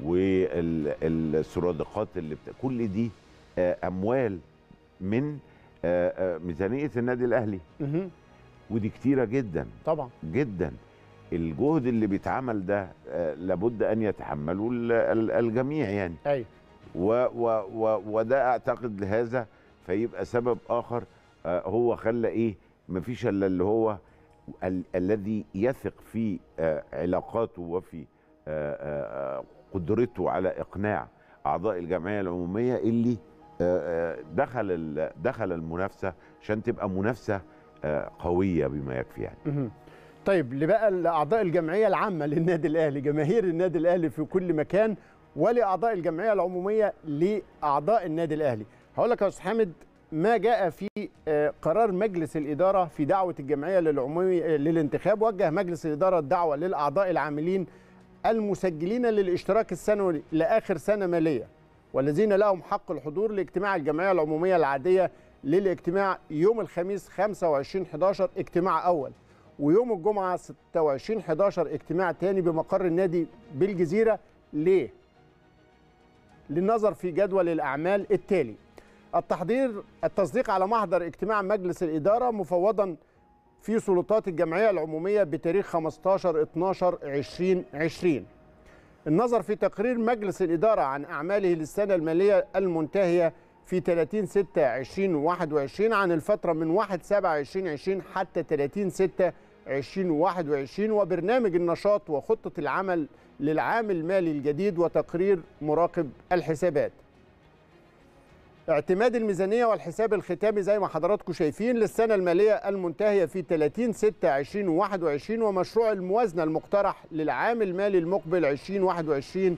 والسرادقات اللي بت... كل دي آه، اموال من آه، آه، ميزانيه النادي الاهلي مهم. ودي كتيره جدا طبعا جدا الجهد اللي بيتعمل ده آه، لابد ان يتحمله ال- ال- الجميع يعني ايوه و و و وده اعتقد لهذا فيبقى سبب اخر آه، هو خلى ايه مفيش الا اللي هو ال الذي يثق في آه، علاقاته وفي آه، آه، آه، قدرته على اقناع اعضاء الجمعيه العموميه اللي آه، آه، دخل ال- دخل المنافسه عشان تبقى منافسه آه، قويه بما يكفي يعني مهم. طيب اللي بقى لاعضاء الجمعيه العامه للنادي الاهلي جماهير النادي الاهلي في كل مكان ولاعضاء الجمعيه العموميه لاعضاء النادي الاهلي هقول لك يا استاذ حامد ما جاء في آه، قرار مجلس الاداره في دعوه الجمعيه للعموميه للانتخاب وجه مجلس الاداره الدعوه للاعضاء العاملين المسجلين للاشتراك السنوي لاخر سنه ماليه والذين لهم حق الحضور لاجتماع الجمعيه العموميه العاديه للاجتماع يوم الخميس 25 11 اجتماع اول ويوم الجمعه 26 11 اجتماع تاني بمقر النادي بالجزيره ليه؟ للنظر في جدول الاعمال التالي التحضير التصديق على محضر اجتماع مجلس الإدارة مفوضا في سلطات الجمعية العمومية بتاريخ 15 12 2020 النظر في تقرير مجلس الإدارة عن أعماله للسنة المالية المنتهية في 30 6 2021 عن الفترة من 1 7 2020 حتى 30 6 2021 وبرنامج النشاط وخطة العمل للعام المالي الجديد وتقرير مراقب الحسابات اعتماد الميزانية والحساب الختامي زي ما حضراتكم شايفين للسنة المالية المنتهية في 30 6 2021 ومشروع الموازنة المقترح للعام المالي المقبل 2021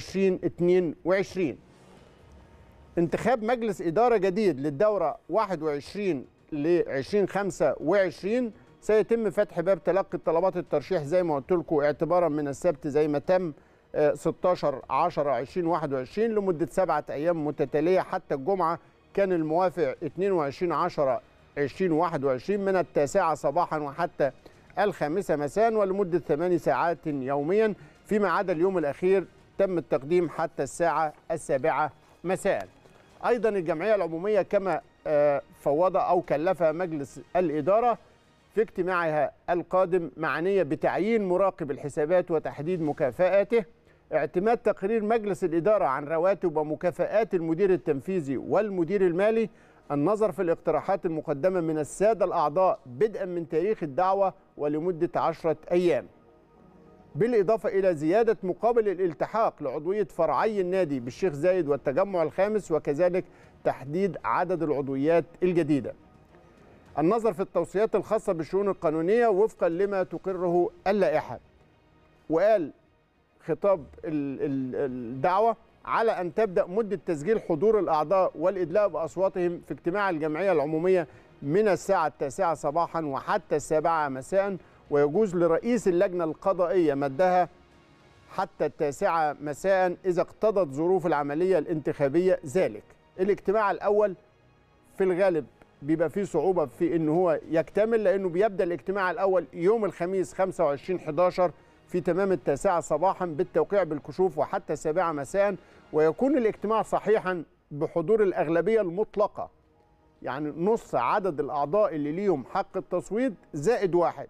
2022 انتخاب مجلس إدارة جديد للدورة 21 ل 2025 سيتم فتح باب تلقي طلبات الترشيح زي ما قلت لكم اعتبارا من السبت زي ما تم 16 10 2021 لمدة سبعة أيام متتالية حتى الجمعة كان الموافق 22 10 2021 من التاسعة صباحا وحتى الخامسة مساء ولمدة ثماني ساعات يوميا فيما عدا اليوم الأخير تم التقديم حتى الساعة السابعة مساء أيضا الجمعية العمومية كما فوض أو كلف مجلس الإدارة في اجتماعها القادم معنية بتعيين مراقب الحسابات وتحديد مكافآته اعتماد تقرير مجلس الإدارة عن رواتب ومكافآت المدير التنفيذي والمدير المالي النظر في الاقتراحات المقدمة من السادة الأعضاء بدءا من تاريخ الدعوة ولمدة عشرة أيام بالإضافة إلى زيادة مقابل الالتحاق لعضوية فرعي النادي بالشيخ زايد والتجمع الخامس وكذلك تحديد عدد العضويات الجديدة النظر في التوصيات الخاصة بالشؤون القانونية وفقا لما تقره اللائحة وقال خطاب الدعوة على أن تبدأ مدة تسجيل حضور الأعضاء والإدلاء بأصواتهم في اجتماع الجمعية العمومية من الساعة التاسعة صباحا وحتى السابعة مساء ويجوز لرئيس اللجنة القضائية مدها حتى التاسعة مساء إذا اقتضت ظروف العملية الانتخابية ذلك الاجتماع الأول في الغالب بيبقى فيه صعوبة في إن هو يكتمل لأنه بيبدأ الاجتماع الأول يوم الخميس 25 11 في تمام التاسعة صباحا بالتوقيع بالكشوف وحتى السابعة مساء ويكون الاجتماع صحيحا بحضور الأغلبية المطلقة يعني نص عدد الأعضاء اللي ليهم حق التصويت زائد واحد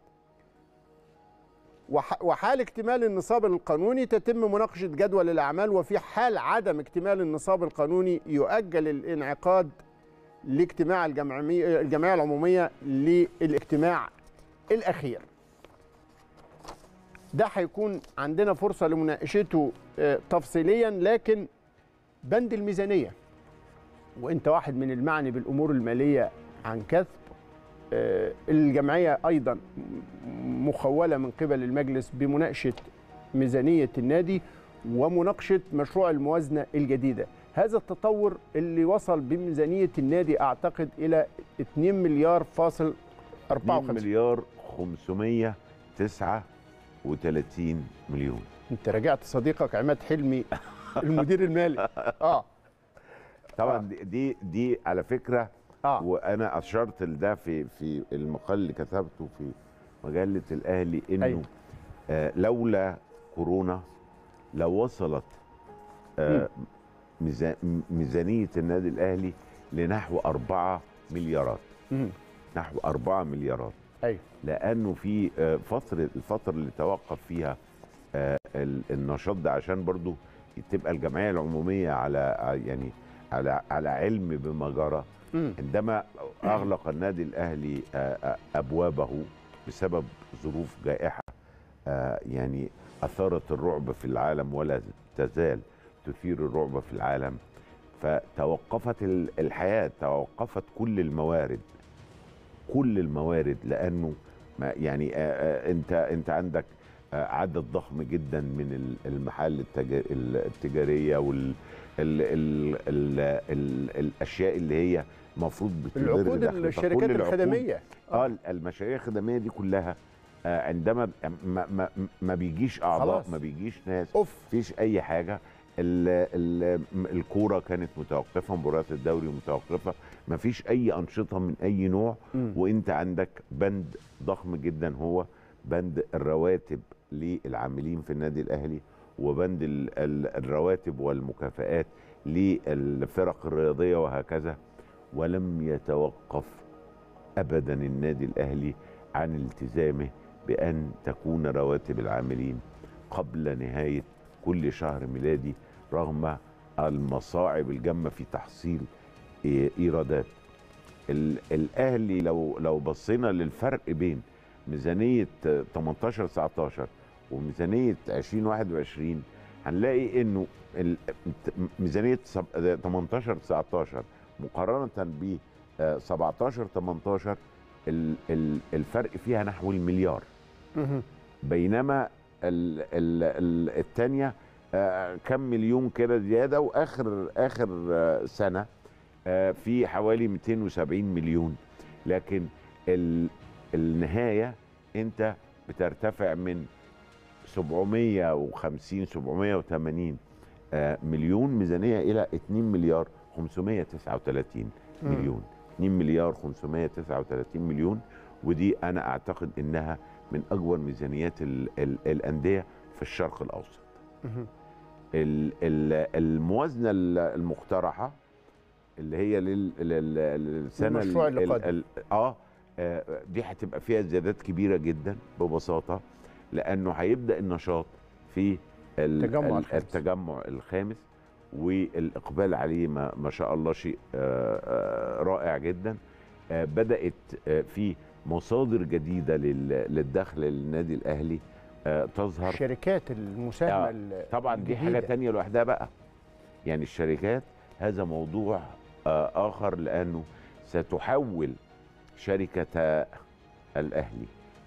وحال اكتمال النصاب القانوني تتم مناقشة جدول الأعمال وفي حال عدم اكتمال النصاب القانوني يؤجل الانعقاد لاجتماع الجمعية الجمعية العمومية للاجتماع الأخير ده هيكون عندنا فرصة لمناقشته تفصيليا لكن بند الميزانية وانت واحد من المعني بالأمور المالية عن كثب الجمعية أيضا مخولة من قبل المجلس بمناقشة ميزانية النادي ومناقشة مشروع الموازنة الجديدة هذا التطور اللي وصل بميزانية النادي أعتقد إلى 2 مليار فاصل 54 مليار 539 مليون انت راجعت صديقك عماد حلمي المدير المالي اه طبعا دي دي, دي على فكره آه. وانا اشرت لده في في المقال اللي كتبته في مجله الاهلي انه أيوة. آه لولا كورونا لو وصلت آه ميزا- ميزانيه النادي الاهلي لنحو 4 مليارات مم. نحو 4 مليارات ايوه لانه في آه، فتره الفتره اللي توقف فيها آه، ال- النشاط ده عشان برضو تبقى الجمعيه العموميه على يعني على على علم بما جرى مم. عندما اغلق النادي الاهلي آه، آه، ابوابه بسبب ظروف جائحه آه، يعني اثارت الرعب في العالم ولا تزال تثير الرعب في العالم فتوقفت ال- الحياه توقفت كل الموارد كل الموارد لانه ما يعني آه، آه، انت انت عندك آه، عدد ضخم جدا من ال- المحال التجا- التجاريه وال ال ال ال ال الاشياء اللي هي المفروض بتدر العقود دخل. الشركات فكل العقود- الخدمية اه المشاريع الخدميه دي كلها آه عندما ما, ما, ما بيجيش اعضاء خلاص. ما بيجيش ناس اوف مفيش اي حاجه ال- ال- الكوره كانت متوقفه مباريات الدوري متوقفه مفيش اي انشطه من اي نوع مم. وانت عندك بند ضخم جدا هو بند الرواتب للعاملين في النادي الاهلي وبند ال- ال- الرواتب والمكافآت للفرق الرياضيه وهكذا ولم يتوقف ابدا النادي الاهلي عن التزامه بان تكون رواتب العاملين قبل نهايه كل شهر ميلادي رغم المصاعب الجامه في تحصيل إيه، ايرادات ال- الاهلي لو لو بصينا للفرق بين ميزانيه 18 19 وميزانيه 2021 هنلاقي انه ال- ميزانيه سب- 18 19 مقارنه ب 17 18 ال- ال- الفرق فيها نحو المليار مهم. بينما ال- ال- ال- التانية آه، كم مليون كده زيادة وآخر آخر آه، سنة آه، في حوالي 270 مليون لكن ال- النهاية أنت بترتفع من 750 780 آه، مليون ميزانية إلى 2 مليار 539 مم. مليون 2 مليار 539 مليون ودي أنا أعتقد إنها من اكبر ميزانيات ال ال الانديه في الشرق الاوسط مهم. ال ال الموازنه ال- المقترحه اللي هي لل لل للسنه المشروع ال- اللي ال- قادم. ال- اه آه، دي هتبقى فيها زيادات كبيره جدا ببساطه لانه هيبدا النشاط في ال- التجمع ال- الخامس. التجمع الخامس والاقبال عليه ما, ما شاء الله شيء آه، آه، رائع جدا آه، بدات آه، في مصادر جديده لل- للدخل للنادي الاهلي آه، تظهر الشركات المساهمه آه، ال- طبعا دي حاجه الجديدة. تانية لوحدها بقى يعني الشركات هذا موضوع آه، اخر لانه ستحول شركه الاهلي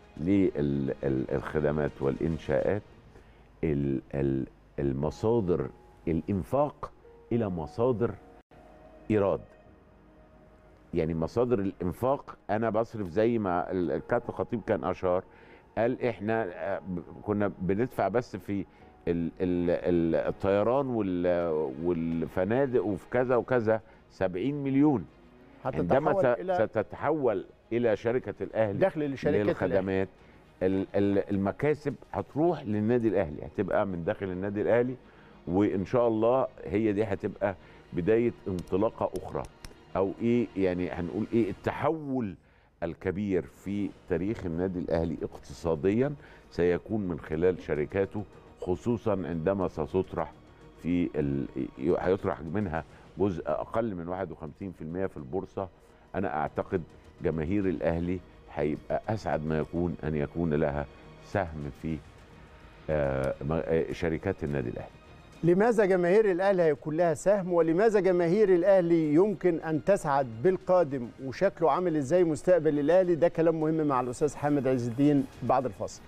للخدمات والانشاءات ال- ال- المصادر الانفاق الى مصادر ايراد يعني مصادر الانفاق انا بصرف زي ما ال- الكابتن الخطيب كان اشار قال احنا آه، ب- كنا بندفع بس في ال ال ال الطيران وال- والفنادق وفي كذا وكذا 70 مليون عندما هتتحول س- الى ستتحول الى شركه الاهلي دخل لشركات الأهلي. للخدمات ال- ال- المكاسب هتروح للنادي الاهلي هتبقى من داخل النادي الاهلي وان شاء الله هي دي هتبقى بدايه انطلاقه اخرى او ايه يعني هنقول ايه التحول الكبير في تاريخ النادي الاهلي اقتصاديا سيكون من خلال شركاته خصوصا عندما ستطرح في ال... هيطرح منها جزء اقل من 51% في البورصه انا اعتقد جماهير الاهلي هيبقى اسعد ما يكون ان يكون لها سهم في آه، ما- آه، شركات النادي الاهلي لماذا جماهير الاهلي هيكون لها سهم ولماذا جماهير الاهلي يمكن ان تسعد بالقادم وشكله عامل ازاي مستقبل الاهلي ده كلام مهم مع الاستاذ حامد عز الدين بعد الفاصل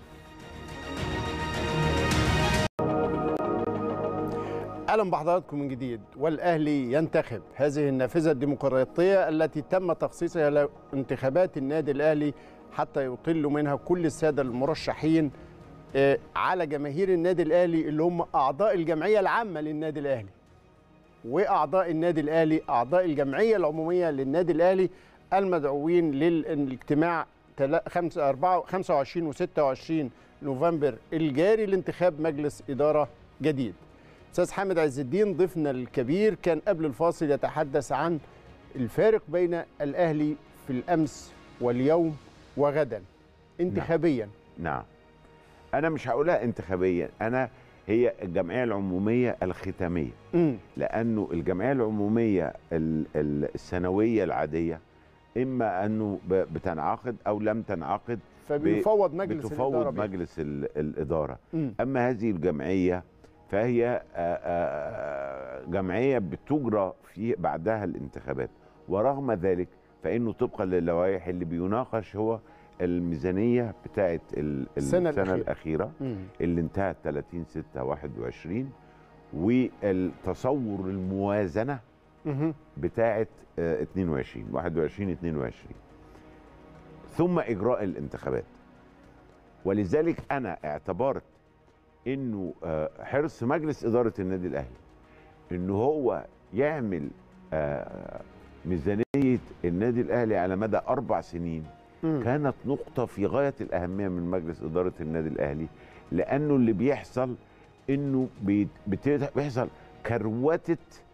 اهلا بحضراتكم من جديد والاهلي ينتخب هذه النافذه الديمقراطيه التي تم تخصيصها لانتخابات النادي الاهلي حتى يطل منها كل الساده المرشحين آه، على جماهير النادي الاهلي اللي هم اعضاء الجمعيه العامه للنادي الاهلي واعضاء النادي الاهلي اعضاء الجمعيه العموميه للنادي الاهلي المدعوين للاجتماع تلا- خمسة- أربعة- 25 و26 نوفمبر الجاري لانتخاب مجلس اداره جديد. استاذ حامد عز الدين ضيفنا الكبير كان قبل الفاصل يتحدث عن الفارق بين الاهلي في الامس واليوم وغدا انتخابيا نعم انا مش هقولها انتخابيا انا هي الجمعيه العموميه الختاميه امم لانه الجمعيه العموميه ال- ال- السنويه العاديه اما انه ب- بتنعقد او لم تنعقد فبيفوض مجلس بتفوض الاداره بيه. مجلس ال- الاداره مم. اما هذه الجمعيه فهي آه، آه، جمعيه بتجرى في بعدها الانتخابات ورغم ذلك فانه طبقا للوائح اللي بيناقش هو الميزانيه بتاعه ال- السنة السنه الأخيرة. الاخيره مم. اللي انتهت 30 6 21 والتصور الموازنه مهم. بتاعه آه، 22 21 22 ثم اجراء الانتخابات ولذلك انا اعتبرت انه آه، حرص مجلس اداره النادي الاهلي انه هو يعمل آه، ميزانيه النادي الاهلي على مدى اربع سنين مم. كانت نقطة في غاية الأهمية من مجلس إدارة النادي الأهلي لأنه اللي بيحصل إنه بيت- بت- بيحصل كروتة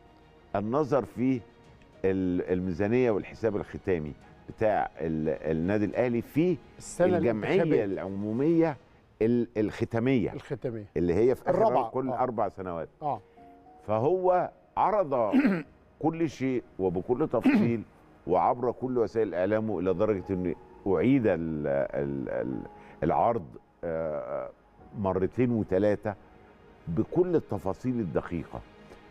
النظر في ال- الميزانيه والحساب الختامي بتاع ال- النادي الاهلي في السنه الجمعيه الانتخابية العموميه ال- الختاميه الختاميه اللي هي في اخر الرابعة، كل آه. اربع سنوات اه فهو عرض كل شيء وبكل تفصيل وعبر كل وسائل اعلامه الى درجه ان اعيد ال ال ال العرض آه، مرتين وثلاثه بكل التفاصيل الدقيقه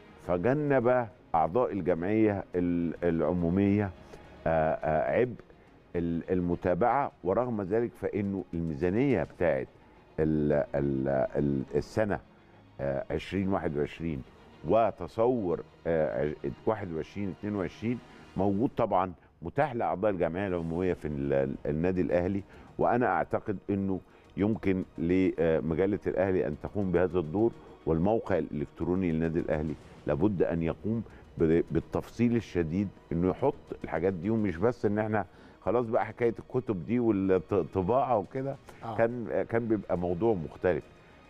فجنب اعضاء الجمعيه ال- العموميه آه، آه، عبء ال- المتابعه ورغم ذلك فانه الميزانيه بتاعت ال- ال- ال- السنه آه، 2021 وتصور آه، عش- 21 22 موجود طبعا متاح لاعضاء الجمعيه العموميه في ال- النادي الاهلي وانا اعتقد انه يمكن لمجله الاهلي ان تقوم بهذا الدور والموقع الالكتروني للنادي الاهلي لابد ان يقوم ب- بالتفصيل الشديد انه يحط الحاجات دي ومش بس ان احنا خلاص بقى حكايه الكتب دي والطباعه وكده آه. كان كان بيبقى موضوع مختلف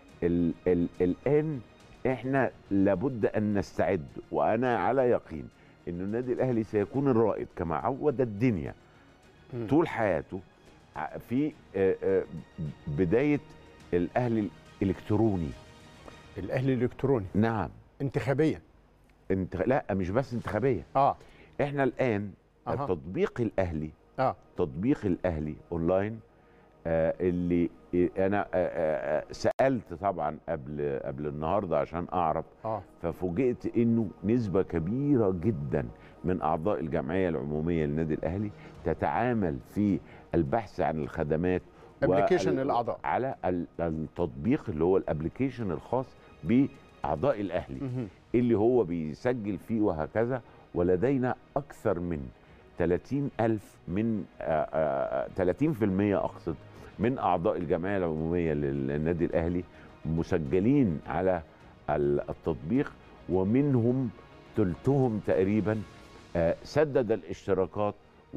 ال ال الان احنا لابد ان نستعد وانا على يقين ان النادي الاهلي سيكون الرائد كما عود الدنيا مم. طول حياته ع- في آه، آه، بدايه الاهلي الالكتروني الاهلي الالكتروني نعم انتخابيا انت لا مش بس انتخابيه اه احنا الان أها. التطبيق الاهلي اه تطبيق الاهلي اونلاين آه اللي انا آه آه آه، سالت طبعا قبل قبل النهارده عشان اعرف اه ففوجئت انه نسبه كبيره جدا من اعضاء الجمعيه العموميه للنادي الاهلي تتعامل في البحث عن الخدمات ابلكيشن وال- الاعضاء على ال- التطبيق اللي هو الابلكيشن الخاص باعضاء الاهلي مهم. اللي هو بيسجل فيه وهكذا ولدينا أكثر من 30 ألف من آه، آه، 30% أقصد من أعضاء الجمعية العمومية للنادي الأهلي مسجلين على ال- التطبيق ومنهم ثلثهم تقريبا آه، سدد الاشتراكات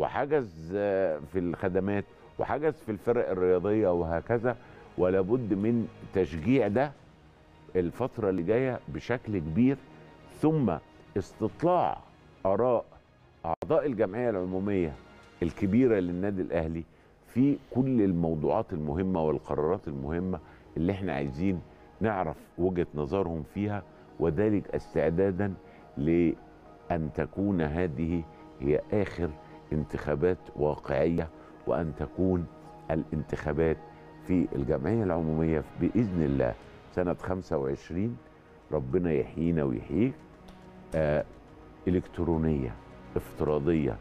وحجز آه، في الخدمات وحجز في الفرق الرياضية وهكذا ولابد من تشجيع ده الفترة اللي جاية بشكل كبير ثم استطلاع آراء أعضاء الجمعية العمومية الكبيرة للنادي الأهلي في كل الموضوعات المهمة والقرارات المهمة اللي احنا عايزين نعرف وجهة نظرهم فيها وذلك استعدادا لأن تكون هذه هي آخر انتخابات واقعية وأن تكون الانتخابات في الجمعية العمومية بإذن الله سنة 25 ربنا يحيينا ويحييك آه إلكترونية افتراضية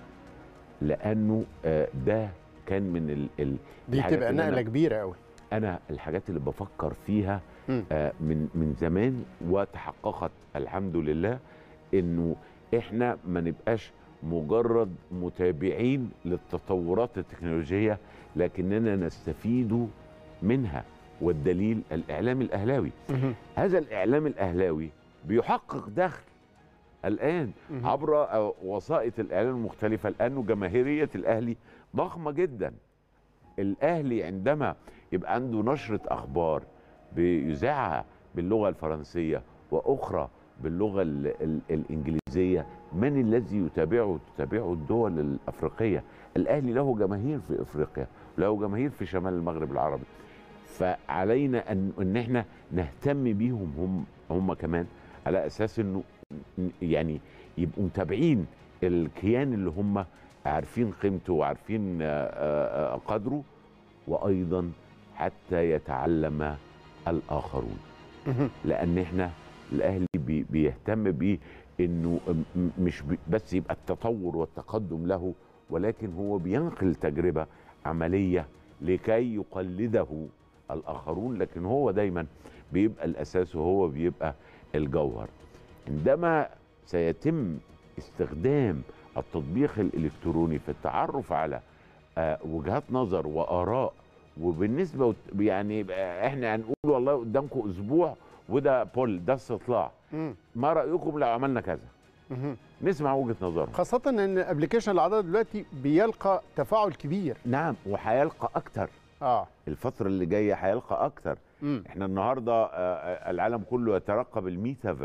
لأنه آه ده كان من ال ال دي الحاجات تبقى اللي أنا- نقله كبيره قوي انا الحاجات اللي بفكر فيها مم. آه، من من زمان وتحققت الحمد لله انه احنا ما نبقاش مجرد متابعين للتطورات التكنولوجيه لكننا نستفيد منها والدليل الاعلام الاهلاوي هذا الاعلام الاهلاوي بيحقق دخل الان مهم. عبر آه، وسائط الاعلام المختلفه لانه جماهيريه الاهلي ضخمه جدا الاهلي عندما يبقى عنده نشره اخبار بيذاعها باللغه الفرنسيه واخرى باللغه ال ال الانجليزيه من الذي يتابعه تتابعه الدول الافريقيه الاهلي له جماهير في افريقيا له جماهير في شمال المغرب العربي فعلينا ان ان احنا نهتم بيهم هم هم كمان على اساس انه ن- يعني يبقوا متابعين الكيان اللي هم عارفين قيمته وعارفين آه، آه، آه، قدره وايضا حتى يتعلم الاخرون مهم. لان احنا الاهلي بي بيهتم بيه انه م- م- مش بي- بس يبقى التطور والتقدم له ولكن هو بينقل تجربه عمليه لكي يقلده الاخرون لكن هو دايما بيبقى الاساس وهو بيبقى الجوهر عندما سيتم استخدام التطبيق الالكتروني في التعرف على آه، وجهات نظر واراء وبالنسبه وت- يعني يبقى احنا هنقول والله قدامكم اسبوع وده بول ده استطلاع مم. ما رايكم لو عملنا كذا مهم. نسمع وجهه نظرهم خاصه ان ابلكيشن الاعضاء دلوقتي بيلقى تفاعل كبير نعم وهيلقى اكتر اه الفتره اللي جايه هيلقى اكتر مم. احنا النهارده آه، آه، العالم كله يترقب الميتافيرس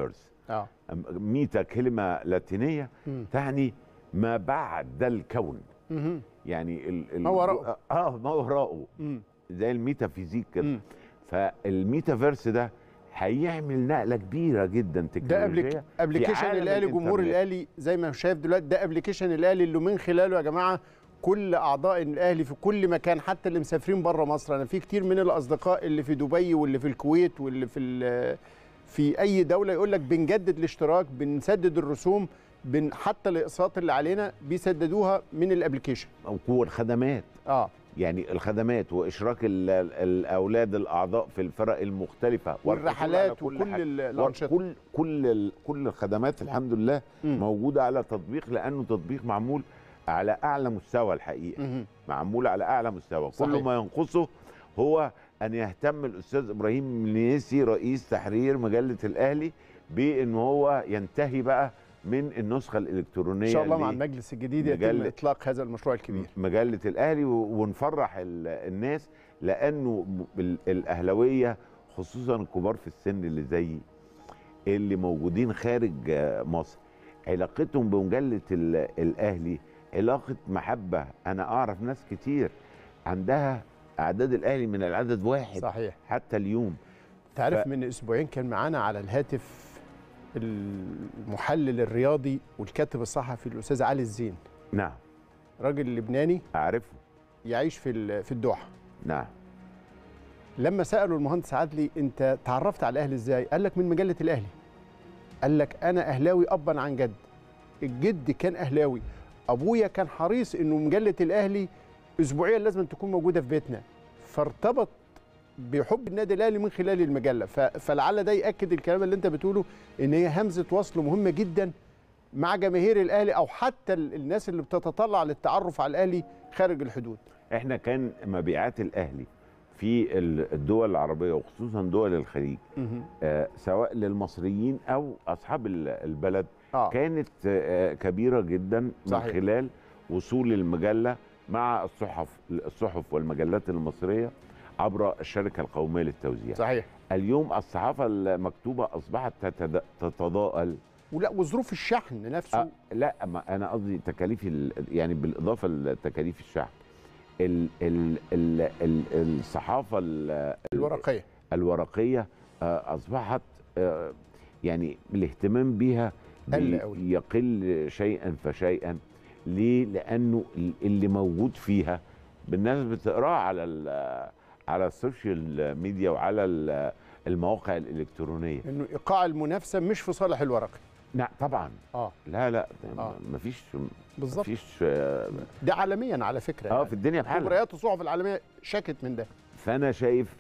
اه ميتا كلمه لاتينيه مم. تعني ما بعد الكون مهم. يعني ال ال ما وراءه. اه ما وراءه مم. زي الميتافيزيك كده مم. فالميتافيرس ده هيعمل نقله كبيره جدا ده تكنولوجيه ابلكيشن عالم الاهلي جمهور الإنترنت. الاهلي زي ما شايف دلوقتي ده ابلكيشن الاهلي اللي من خلاله يا جماعه كل اعضاء الاهلي في كل مكان حتى اللي مسافرين بره مصر انا في كتير من الاصدقاء اللي في دبي واللي في الكويت واللي في ال- في اي دوله يقول لك بنجدد الاشتراك بنسدد الرسوم بن حتى الاقساط اللي علينا بيسددوها من الابلكيشن او الخدمات اه يعني الخدمات واشراك ال- ال- الاولاد الاعضاء في الفرق المختلفه والرحلات والحصول على وكل حاجة. ال- الانشطه كل كل ال- كل الخدمات الحمد لله مم. موجوده على تطبيق لانه تطبيق معمول على اعلى مستوى الحقيقه مهم. معمول على اعلى مستوى صحيح. كل ما ينقصه هو ان يهتم الاستاذ ابراهيم منيسي رئيس تحرير مجله الاهلي بان هو ينتهي بقى من النسخه الالكترونيه ان شاء الله مع ل- المجلس الجديد يتم مجلة- اطلاق هذا المشروع الكبير مجله الاهلي و- ونفرح ال- الناس لانه م- ال- الاهلاويه خصوصا الكبار في السن اللي زيي اللي موجودين خارج آه، مصر علاقتهم بمجله ال- الاهلي علاقه محبه انا اعرف ناس كتير عندها اعداد الاهلي من العدد واحد صحيح حتى اليوم تعرف ف- من اسبوعين كان معانا على الهاتف المحلل الرياضي والكاتب الصحفي الاستاذ علي الزين نعم راجل لبناني اعرفه يعيش في ال- في الدوحه نعم لما سالوا المهندس عدلي انت تعرفت على الاهلي ازاي قال لك من مجله الاهلي قال لك انا اهلاوي ابا عن جد الجد كان اهلاوي ابويا كان حريص انه مجله الاهلي اسبوعيا لازم تكون موجوده في بيتنا فارتبط بحب النادي الاهلي من خلال المجله ف- فلعل ده ياكد الكلام اللي انت بتقوله ان هي همزه وصل مهمه جدا مع جماهير الاهلي او حتى ال- الناس اللي بتتطلع للتعرف على الاهلي خارج الحدود احنا كان مبيعات الاهلي في ال- الدول العربيه وخصوصا دول الخليج آه، سواء للمصريين او اصحاب ال- البلد اه كانت آه، كبيره جدا من صحيح. خلال وصول المجله مع الصحف الصحف والمجلات المصريه عبر الشركه القوميه للتوزيع صحيح اليوم الصحافه المكتوبه اصبحت تتد- تتضاءل ولا وظروف الشحن نفسه أه لا ما انا قصدي تكاليف ال- يعني بالاضافه لتكاليف الشحن ال ال ال ال الصحافه ال- الورقيه الورقيه آه، اصبحت آه، يعني الاهتمام بيها قل بي- أوي. يقل شيئا فشيئا ليه؟ لانه ال- اللي موجود فيها بالناس بتقراه على ال- على السوشيال ميديا وعلى ال- المواقع الالكترونيه انه ايقاع المنافسه مش في صالح الورقي لا طبعا اه لا لا آه. مفيش بالظبط مفيش اه ده عالميا على فكره آه، في الدنيا بحالها كبريات الصحف العالميه شكت من ده فانا شايف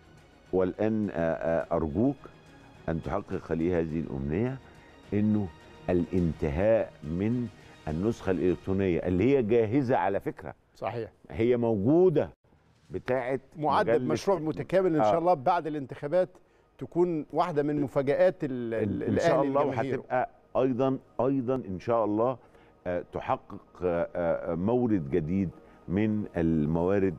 والان آه، آه، ارجوك ان تحقق لي هذه الامنيه انه الانتهاء من النسخه الالكترونيه اللي هي جاهزه على فكره صحيح هي موجوده بتاعه معدل مجلة- مشروع متكامل ان آه. شاء الله بعد الانتخابات تكون واحده من مفاجات ال- ال- ان شاء الاهلي الله لجماهيره. وهتبقى ايضا ايضا ان شاء الله آه، تحقق آه، آه، مورد جديد من الموارد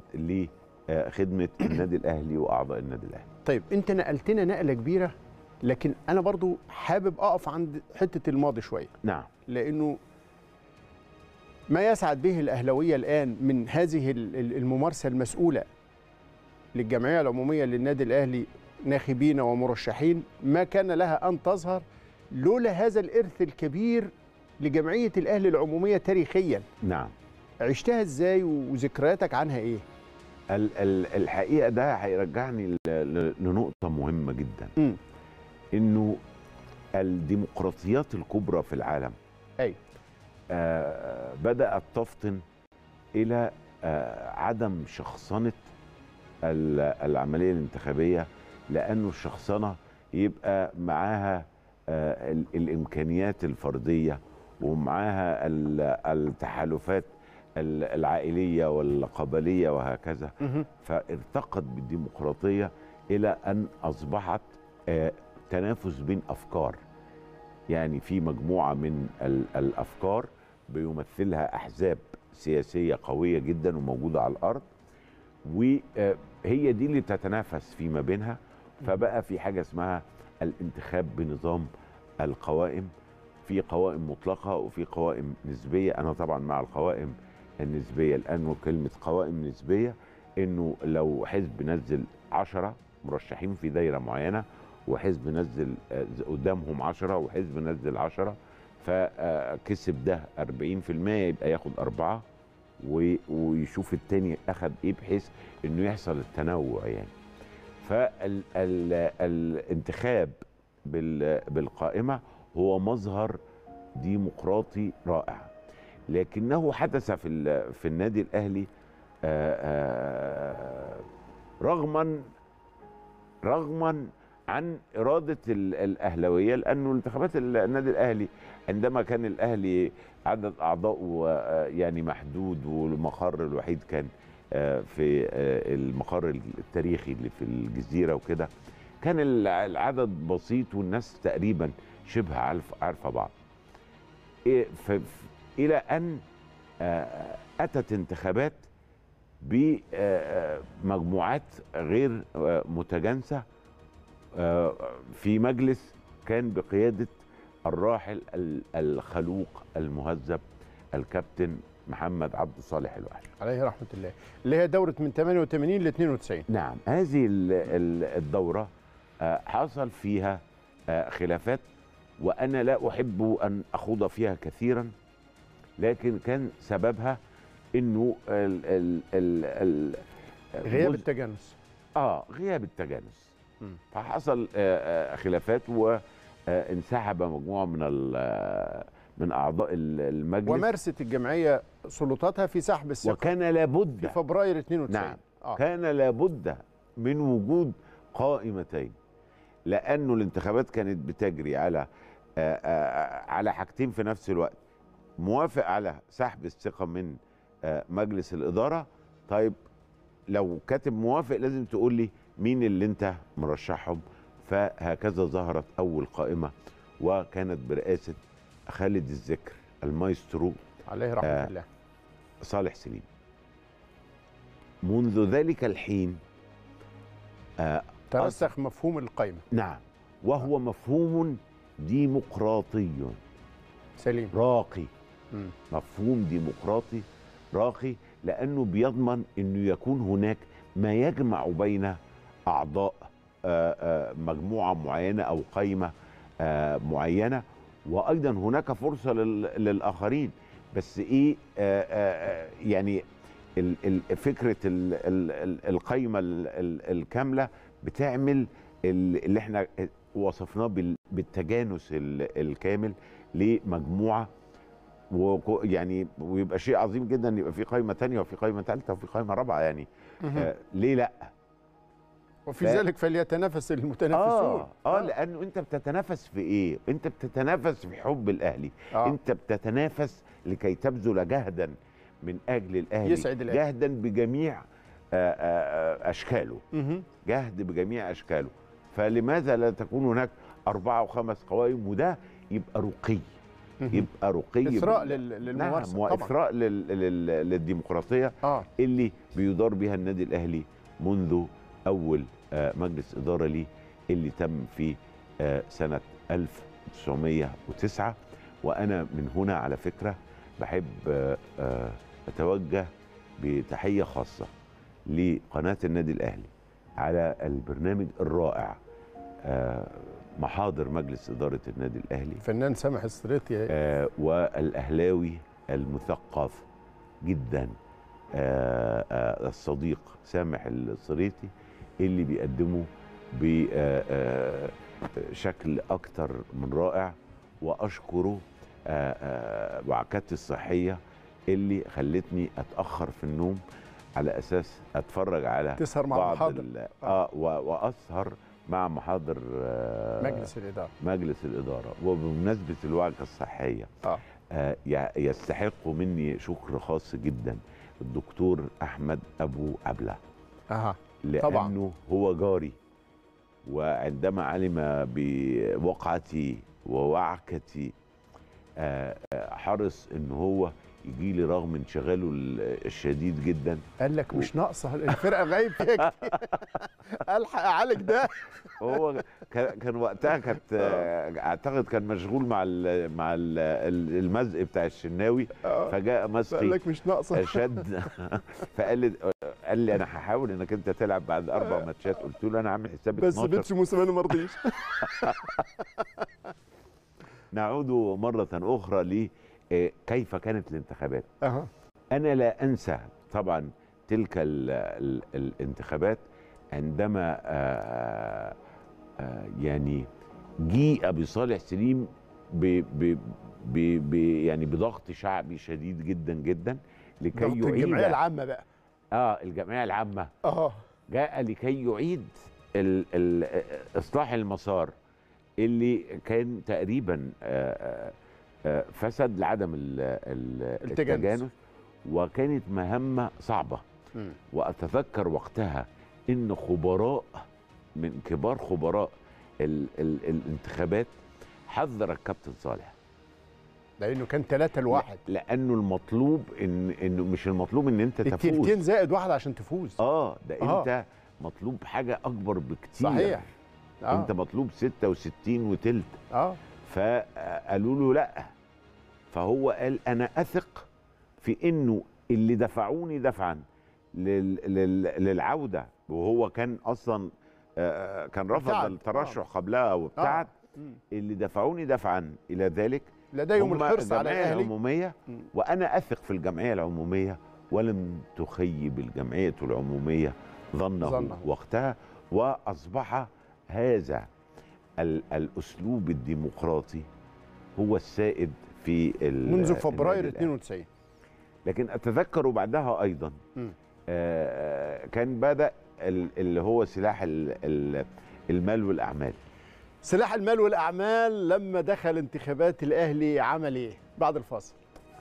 لخدمه النادي الاهلي واعضاء النادي الاهلي طيب انت نقلتنا نقله كبيره لكن انا برضو حابب اقف عند حته الماضي شويه نعم لانه ما يسعد به الاهلاويه الان من هذه ال- ال- الممارسه المسؤوله للجمعيه العموميه للنادي الاهلي ناخبين ومرشحين ما كان لها ان تظهر لولا هذا الارث الكبير لجمعيه الاهلي العموميه تاريخيا نعم عشتها ازاي وذكرياتك عنها ايه ال- ال- الحقيقه ده هيرجعني ل- ل- لنقطه مهمه جدا امم انه الديمقراطيات الكبرى في العالم أيوة. آه بدات تفطن الى آه عدم شخصنه ال- العمليه الانتخابيه لانه الشخصنه يبقى معاها آه ال- الامكانيات الفرديه ومعاها ال- التحالفات ال- العائليه والقبليه وهكذا مهم. فارتقت بالديمقراطيه الى ان اصبحت آه، تنافس بين افكار يعني في مجموعه من ال- الافكار بيمثلها احزاب سياسيه قويه جدا وموجوده على الارض وهي دي اللي بتتنافس فيما بينها فبقى في حاجه اسمها الانتخاب بنظام القوائم في قوائم مطلقه وفي قوائم نسبيه انا طبعا مع القوائم النسبيه لانه كلمه قوائم نسبيه انه لو حزب نزل 10 مرشحين في دايره معينه وحزب نزل آه، قدامهم 10 وحزب نزل 10 فكسب ده 40% يبقى ياخد أربعة و- ويشوف التاني أخد إيه بحيث إنه يحصل التنوع يعني فالانتخاب بالقائمة هو مظهر ديمقراطي رائع لكنه حدث في ال- في النادي الأهلي آه، آه، رغما رغما عن إرادة ال- الأهلوية لأنه انتخابات ال- النادي الأهلي عندما كان الأهلي عدد أعضائه آه، يعني محدود والمقر الوحيد كان آه، في آه، المقر التاريخي اللي في الجزيرة وكده كان ال- العدد بسيط والناس تقريبا شبه عارف- عارفة بعض إيه ف- ف- إلى أن آه، أتت انتخابات بمجموعات غير آه، متجانسة آه، في مجلس كان بقيادة الراحل ال- الخلوق المهذب الكابتن محمد عبد الصالح الوحش عليه رحمه الله اللي هي دوره من 88 ل 92 نعم هذه ال- ال- الدورة آه، حصل فيها آه، خلافات وأنا لا أحب أن أخوض فيها كثيرا لكن كان سببها انه ال ال ال ال غياب جزء- التجانس اه غياب التجانس مم. فحصل آه، آه، خلافات وانسحب مجموعه من ال- من اعضاء ال- المجلس ومارست الجمعيه سلطاتها في سحب الثقه وكان في لابد فبراير 92 نعم. آه. كان لابد من وجود قائمتين لانه الانتخابات كانت بتجري على آه، آه، على حاجتين في نفس الوقت موافق على سحب الثقه من آه، مجلس الاداره طيب لو كاتب موافق لازم تقول لي مين اللي انت مرشحهم فهكذا ظهرت اول قائمه وكانت برئاسه خالد الذكر المايسترو عليه رحمه آه. الله صالح سليم منذ ذلك الحين آه ترسخ مفهوم القائمه نعم وهو مفهوم ديمقراطي سليم راقي مم. مفهوم ديمقراطي راقي لانه بيضمن انه يكون هناك ما يجمع بين اعضاء آه، آه، مجموعه معينه او قائمه آه، معينه وايضا هناك فرصه لل- للاخرين بس ايه آه، آه، آه، يعني ال- ال- فكره ال- ال- ال- القايمه ال- ال- الكامله بتعمل ال- اللي احنا وصفناه بال- بالتجانس ال- الكامل لمجموعه وكو- يعني ويبقى شيء عظيم جدا ان يبقى في قائمه تانية وفي قائمه ثالثه وفي قائمه رابعه يعني مهم. آه ليه لا؟ وفي ف- ذلك فليتنافس المتنافسون اه اه لانه انت بتتنافس في ايه؟ انت بتتنافس في حب الاهلي، آه. انت بتتنافس لكي تبذل جهدا من اجل الاهلي يسعد الأهلي. جهدا بجميع آه، آه، آه، اشكاله مهم. جهد بجميع اشكاله فلماذا لا تكون هناك اربعه وخمس قوائم وده يبقى رقي مهم. يبقى رقي إثراء بال- لل- للممارسة نعم طبعاً. واثراء لل... لل... للديمقراطيه اه اللي بيدار بها النادي الاهلي منذ اول آه، مجلس اداره ليه اللي تم في آه، سنه 1909 وانا من هنا على فكره بحب آه، آه، اتوجه بتحيه خاصه لقناه النادي الاهلي على البرنامج الرائع آه، محاضر مجلس اداره النادي الاهلي الفنان سامح السريطي آه، والاهلاوي المثقف جدا آه، آه، الصديق سامح الصريتي اللي بيقدمه بشكل اكتر من رائع واشكره آه، آه، وعكاتي الصحيه اللي خلتني اتاخر في النوم على اساس اتفرج على تسهر مع بعض محاضر ال- اه و- واسهر مع محاضر آه، مجلس الاداره مجلس الإدارة وبمناسبة الوعكة الصحية اه آه، يع- يستحق مني شكر خاص جدا الدكتور أحمد أبو عبلة اها لأنه هو جاري وعندما علم بوقعتي ووعكتي آه، آه، حرص ان هو يجي لي رغم انشغاله ال- الشديد جدا قال لك مش ناقصه الفرقه غايب فيها كتير الحق اعالج ده هو كان كان وقتها كانت آه، اعتقد كان مشغول مع ال مع ال المزق بتاع الشناوي آه. فجاء قال مسقي لك مش ناقصه شد فقال لي قال لي انا هحاول انك انت تلعب بعد اربع ماتشات قلت له انا عامل حساب بس 12 بيتسو موسيماني ما رضيش نعود مرة أخرى ل آه، كيف كانت الانتخابات اها أنا لا أنسى طبعا تلك ال ال الانتخابات عندما آه، آه، يعني جيء بصالح سليم ب ب ب ب يعني بضغط شعبي شديد جدا جدا لكي ضغط يعيد الجمعيه العامه بقى اه الجمعيه العامه اه جاء لكي يعيد ال ال اصلاح المسار اللي كان تقريبا آه، آه، فسد لعدم ال- ال- التجانس. التجانس وكانت مهمه صعبه مم. واتذكر وقتها ان خبراء من كبار خبراء ال ال الانتخابات حذر الكابتن صالح لانه كان ثلاثة لواحد لانه المطلوب ان انه مش المطلوب ان انت تفوز التلتين زائد واحد عشان تفوز اه ده آه. انت مطلوب حاجه اكبر بكتير صحيح اه انت مطلوب 66 وتلت اه فقالوا له لا فهو قال انا اثق في انه اللي دفعوني دفعا لل لل للعوده وهو كان اصلا آه، كان رفض ابتعد. الترشح آه. قبلها وابتعد مم. اللي دفعوني دفعا الى ذلك لديهم هم الحرص على الجمعيه الاهلي العموميه مم. وانا اثق في الجمعيه العموميه ولم تخيب الجمعيه العموميه ظنه, ظنه. وقتها واصبح هذا ال- الاسلوب الديمقراطي هو السائد في ال- منذ فبراير النادي الأهلي. 92 لكن اتذكر بعدها ايضا مم. آه، كان بدا ال- اللي هو سلاح ال- ال- المال والاعمال سلاح المال والاعمال لما دخل انتخابات الاهلي عمل ايه بعد الفاصل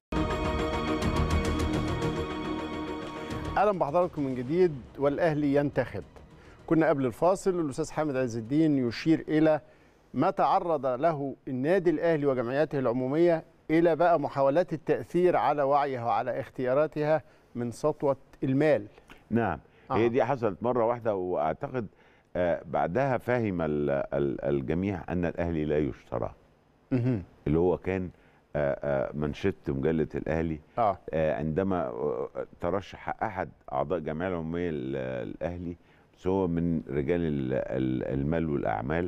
اهلا بحضراتكم من جديد والاهلي ينتخب كنا قبل الفاصل الاستاذ حامد عز الدين يشير الى ما تعرض له النادي الاهلي وجمعياته العموميه الى بقى محاولات التاثير على وعيها وعلى اختياراتها من سطوه المال نعم آه. هي دي حصلت مره واحده واعتقد آه، بعدها فهم ال- ال- الجميع ان الاهلي لا يشترى مهم. اللي هو كان آه، آه، منشط مجله الاهلي اه آه، عندما آه، ترشح احد اعضاء الجمعيه العموميه ال- الاهلي بس هو من رجال ال- ال- المال والاعمال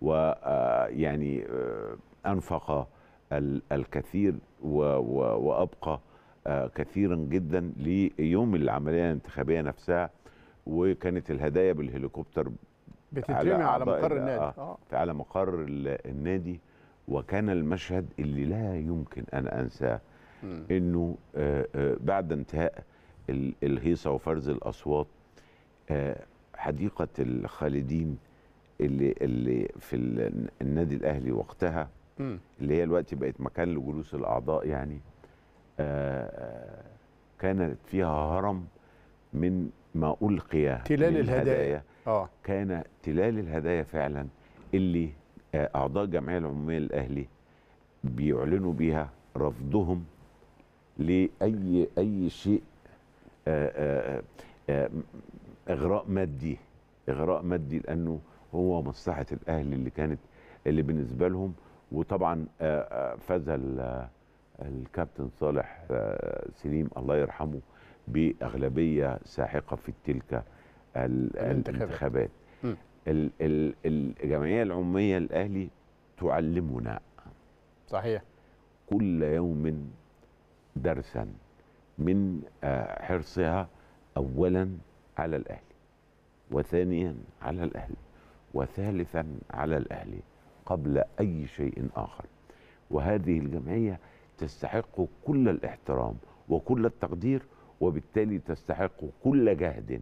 ويعني انفق ال- الكثير و- و- وابقى آه، كثيرا جدا ليوم العمليه الانتخابيه نفسها وكانت الهدايا بالهليكوبتر بتترمي على أعضاء مقر ال- النادي آه. اه على مقر ال- النادي وكان المشهد اللي لا يمكن ان انساه مم. انه آه، آه، بعد انتهاء ال- الهيصه وفرز الاصوات آه، حديقه الخالدين اللي اللي في ال- النادي الاهلي وقتها مم. اللي هي دلوقتي بقت مكان لجلوس الاعضاء يعني آه، آه، كانت فيها هرم من ما القي تلال من الهدايا. اه كان تلال الهدايا فعلا اللي آه، اعضاء الجمعيه العموميه للاهلي بيعلنوا بيها رفضهم لاي اي شيء آه، آه، آه، اغراء مادي اغراء مادي لانه هو مصلحه الاهلي اللي كانت اللي بالنسبه لهم وطبعا آه، آه، فاز ال- الكابتن صالح آه، سليم الله يرحمه باغلبيه ساحقه في تلك ال- الانتخابات. الانتخابات مم. ال- ال- الجمعيه العموميه الاهلي تعلمنا صحيح كل يوم درسا من آه، حرصها اولا على الاهلي وثانيا على الاهلي وثالثا على الاهلي قبل اي شيء اخر وهذه الجمعيه تستحق كل الاحترام وكل التقدير وبالتالي تستحق كل جهد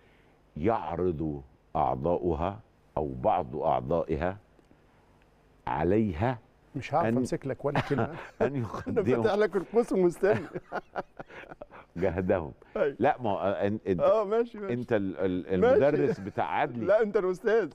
يعرض اعضاؤها او بعض اعضائها عليها مش هعرف أن- امسك لك ولا كلمه ان انا فاتح يقدموا لك القوس ومستني جهدهم أيوة. لا ما هو أن- انت اه ماشي ماشي انت ال- ال- ماشي. المدرس بتاع عدلي لا انت الاستاذ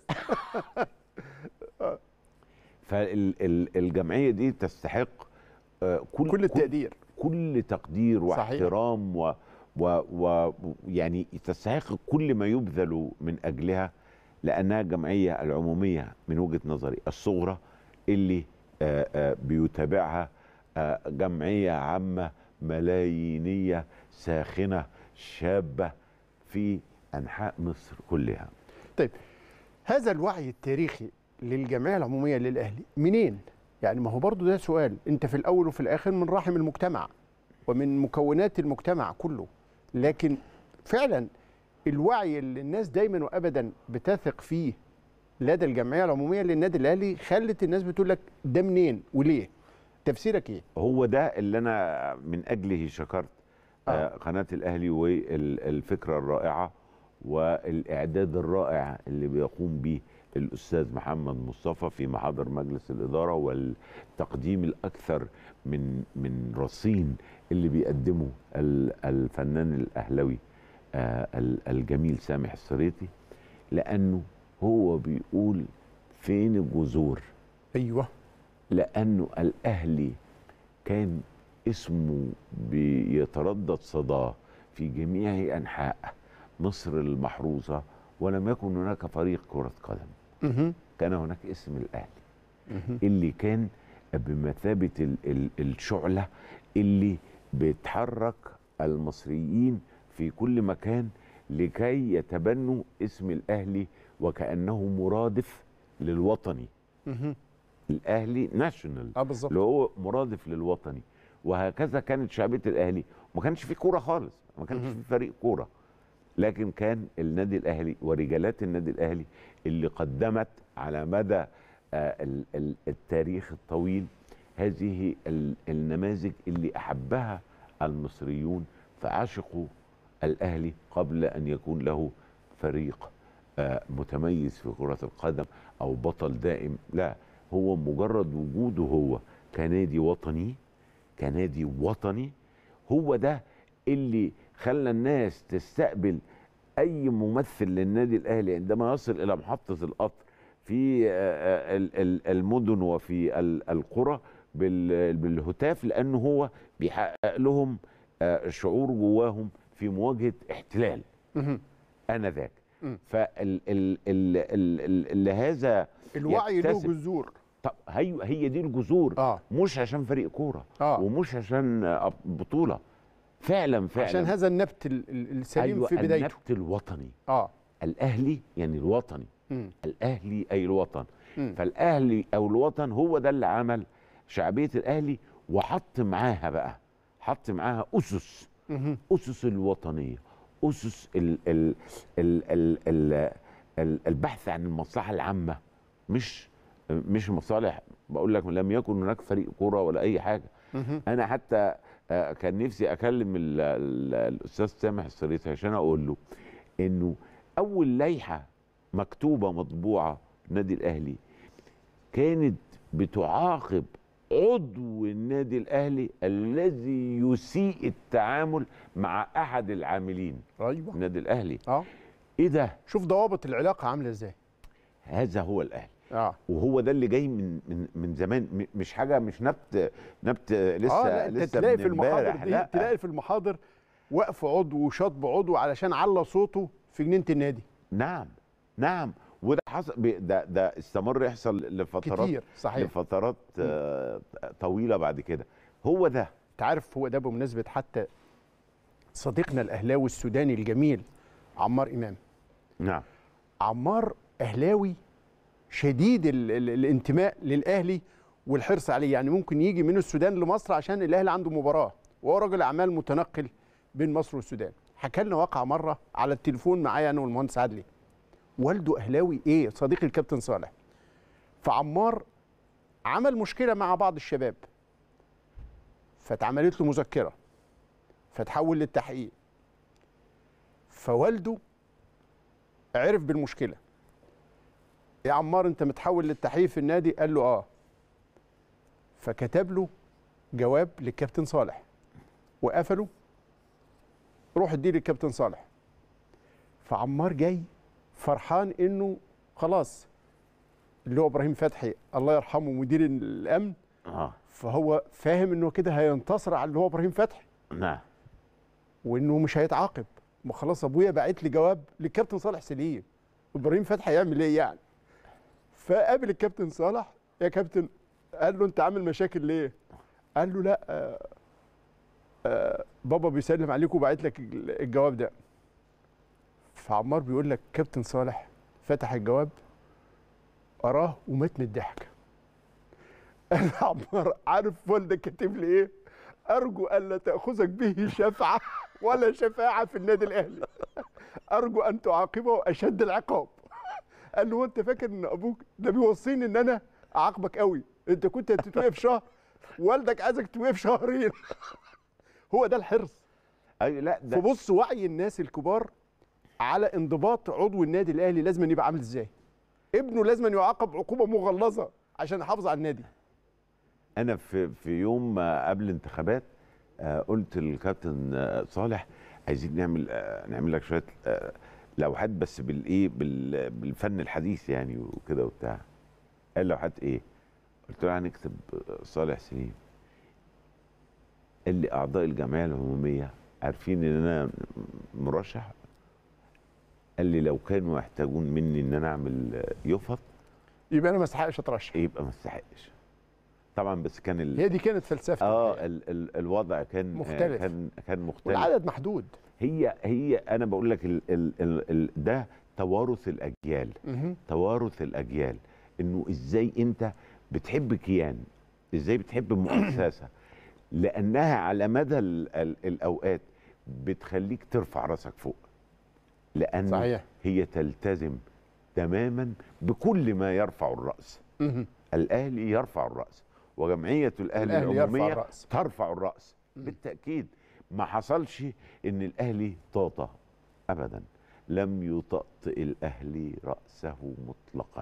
فالجمعيه دي تستحق آه، كل كل التقدير كل تقدير صحيح. واحترام و و و يعني تستحق كل ما يبذل من اجلها لانها جمعيه العموميه من وجهه نظري الصغرى اللي آه، آه، بيتابعها آه، جمعيه عامه ملايينيه ساخنه شابه في انحاء مصر كلها طيب هذا الوعي التاريخي للجمعيه العموميه للاهلي منين؟ يعني ما هو برضو ده سؤال انت في الاول وفي الاخر من رحم المجتمع ومن مكونات المجتمع كله لكن فعلا الوعي اللي الناس دايما وابدا بتثق فيه لدى الجمعيه العموميه للنادي الاهلي خلت الناس بتقول لك ده منين وليه؟ تفسيرك ايه؟ هو ده اللي انا من اجله شكرت آه. آه. قناه الاهلي والفكره الرائعه والاعداد الرائع اللي بيقوم به الاستاذ محمد مصطفى في محاضر مجلس الاداره والتقديم الاكثر من من رصين اللي بيقدمه ال- الفنان الاهلاوي آه، ال- الجميل سامح السريطي لانه هو بيقول فين الجذور ايوه لانه الاهلي كان اسمه بيتردد صداه في جميع انحاء مصر المحروسه ولم يكن هناك فريق كره قدم مهم. كان هناك اسم الاهلي مهم. اللي كان بمثابه ال ال الشعله اللي بتحرك المصريين في كل مكان لكي يتبنوا اسم الاهلي وكانه مرادف للوطني مهم. الاهلي ناشونال اه بالظبط اللي هو مرادف للوطني وهكذا كانت شعبيه الاهلي ما كانش في كوره خالص ما كانش مهم. في فريق كوره لكن كان النادي الاهلي ورجالات النادي الاهلي اللي قدمت على مدى آه، ال- ال- التاريخ الطويل هذه ال- النماذج اللي احبها المصريون فعشقوا الاهلي قبل ان يكون له فريق آه، متميز في كره القدم او بطل دائم لا هو مجرد وجوده هو كنادي وطني كنادي وطني هو ده اللي خلى الناس تستقبل اي ممثل للنادي الاهلي عندما يصل الى محطه القطر في آه، آه، ال- ال- المدن وفي ال- القرى بال- بالهتاف لانه هو بيحقق لهم آه، شعور جواهم في مواجهه احتلال مهم. انذاك مم. فلهذا الوعي له يكتسب. جذور طب هي هي دي الجذور اه مش عشان فريق كوره اه ومش عشان آه، بطوله فعلا فعلا عشان هذا النبت ال- ال- السليم أيوة في بدايته النبت الوطني اه الاهلي يعني الوطني مم. الاهلي اي الوطن مم. فالاهلي او الوطن هو ده اللي عمل شعبيه الاهلي وحط معاها بقى حط معاها اسس مهم. اسس الوطنيه اسس ال ال ال ال ال ال البحث عن المصلحه العامه مش مش مصالح بقول لك لم يكن هناك فريق كوره ولا اي حاجه مهم. انا حتى آه، كان نفسي اكلم ال- ال- الاستاذ سامح السريسي عشان اقول له انه اول لائحه مكتوبه مطبوعه في النادي الاهلي كانت بتعاقب عضو النادي الاهلي الذي يسيء التعامل مع احد العاملين ايوه النادي الاهلي اه ايه ده شوف ضوابط العلاقه عامله ازاي هذا هو الاهلي اه وهو ده اللي جاي من من من زمان م- مش حاجه مش نبت نبت لسه اه لا انت لسه تلاقي من في المحاضر امبارح. دي لا. تلاقي في المحاضر وقف عضو وشطب عضو علشان على صوته في جنينه النادي نعم نعم وده حصل ب- ده ده استمر يحصل لفترات كتير صحيح لفترات آه، طويله بعد كده هو ده انت عارف هو ده بمناسبه حتى صديقنا الاهلاوي السوداني الجميل عمار امام نعم عمار اهلاوي شديد ال ال الانتماء للاهلي والحرص عليه يعني ممكن يجي من السودان لمصر عشان الاهلي عنده مباراه وهو راجل اعمال متنقل بين مصر والسودان حكى لنا واقعه مره على التليفون معايا انا والمهندس عدلي والده اهلاوي ايه صديق الكابتن صالح فعمار عمل مشكله مع بعض الشباب فاتعملت له مذكره فتحول للتحقيق فوالده عرف بالمشكله يا عمار انت متحول للتحقيق في النادي قال له اه فكتب له جواب للكابتن صالح وقفله روح اديه للكابتن صالح فعمار جاي فرحان انه خلاص اللي هو ابراهيم فتحي الله يرحمه مدير الامن اه فهو فاهم انه كده هينتصر على اللي هو ابراهيم فتحي نعم وانه مش هيتعاقب ما خلاص ابويا باعت لي جواب للكابتن صالح سليم ابراهيم فتحي هيعمل ايه يعني فقابل الكابتن صالح يا كابتن قال له انت عامل مشاكل ليه قال له لا آه آه بابا بيسلم عليك وبعت لك الجواب ده فعمار بيقول لك كابتن صالح فتح الجواب قراه ومات من الضحك قال عمار عارف والدك كاتب لي ايه ارجو الا تاخذك به شفعه ولا شفاعه في النادي الاهلي ارجو ان تعاقبه اشد العقاب قال له هو انت فاكر ان ابوك ده بيوصيني ان انا اعاقبك قوي انت كنت هتتوقف شهر والدك عايزك توقف شهرين هو ده الحرص اي لا ده فبص وعي الناس الكبار على انضباط عضو النادي الاهلي لازم يبقى عامل ازاي ابنه لازم يعاقب عقوبه مغلظه عشان يحافظ على النادي انا في في يوم ما قبل الانتخابات آه، قلت للكابتن آه، صالح عايزين نعمل آه، نعمل لك شويه آه، لوحات بس بالايه بال- بالفن الحديث يعني وكده وبتاع قال لوحات ايه قلت له هنكتب آه، صالح سليم قال لي اعضاء الجمعيه العموميه عارفين ان انا مرشح قال لي لو كانوا يحتاجون مني ان انا اعمل آه، يفط يبقى انا ما استحقش اترشح يبقى ما استحقش طبعا بس كان ال... هي دي كانت فلسفتي اه ال ال الوضع كان مختلف. كان كان مختلف والعدد محدود هي هي انا بقول لك ال ال ال ال ده توارث الاجيال مهم. توارث الاجيال انه ازاي انت بتحب كيان ازاي بتحب مؤسسه لانها على مدى ال ال الاوقات بتخليك ترفع راسك فوق لان صحيح هي تلتزم تماما بكل ما يرفع الراس مهم. الاهلي يرفع الراس وجمعيه الاهلي, الأهلي يرفع العموميه الرأس. ترفع الراس مم. بالتاكيد ما حصلش ان الاهلي طاطا ابدا لم يطأطئ الاهلي راسه مطلقا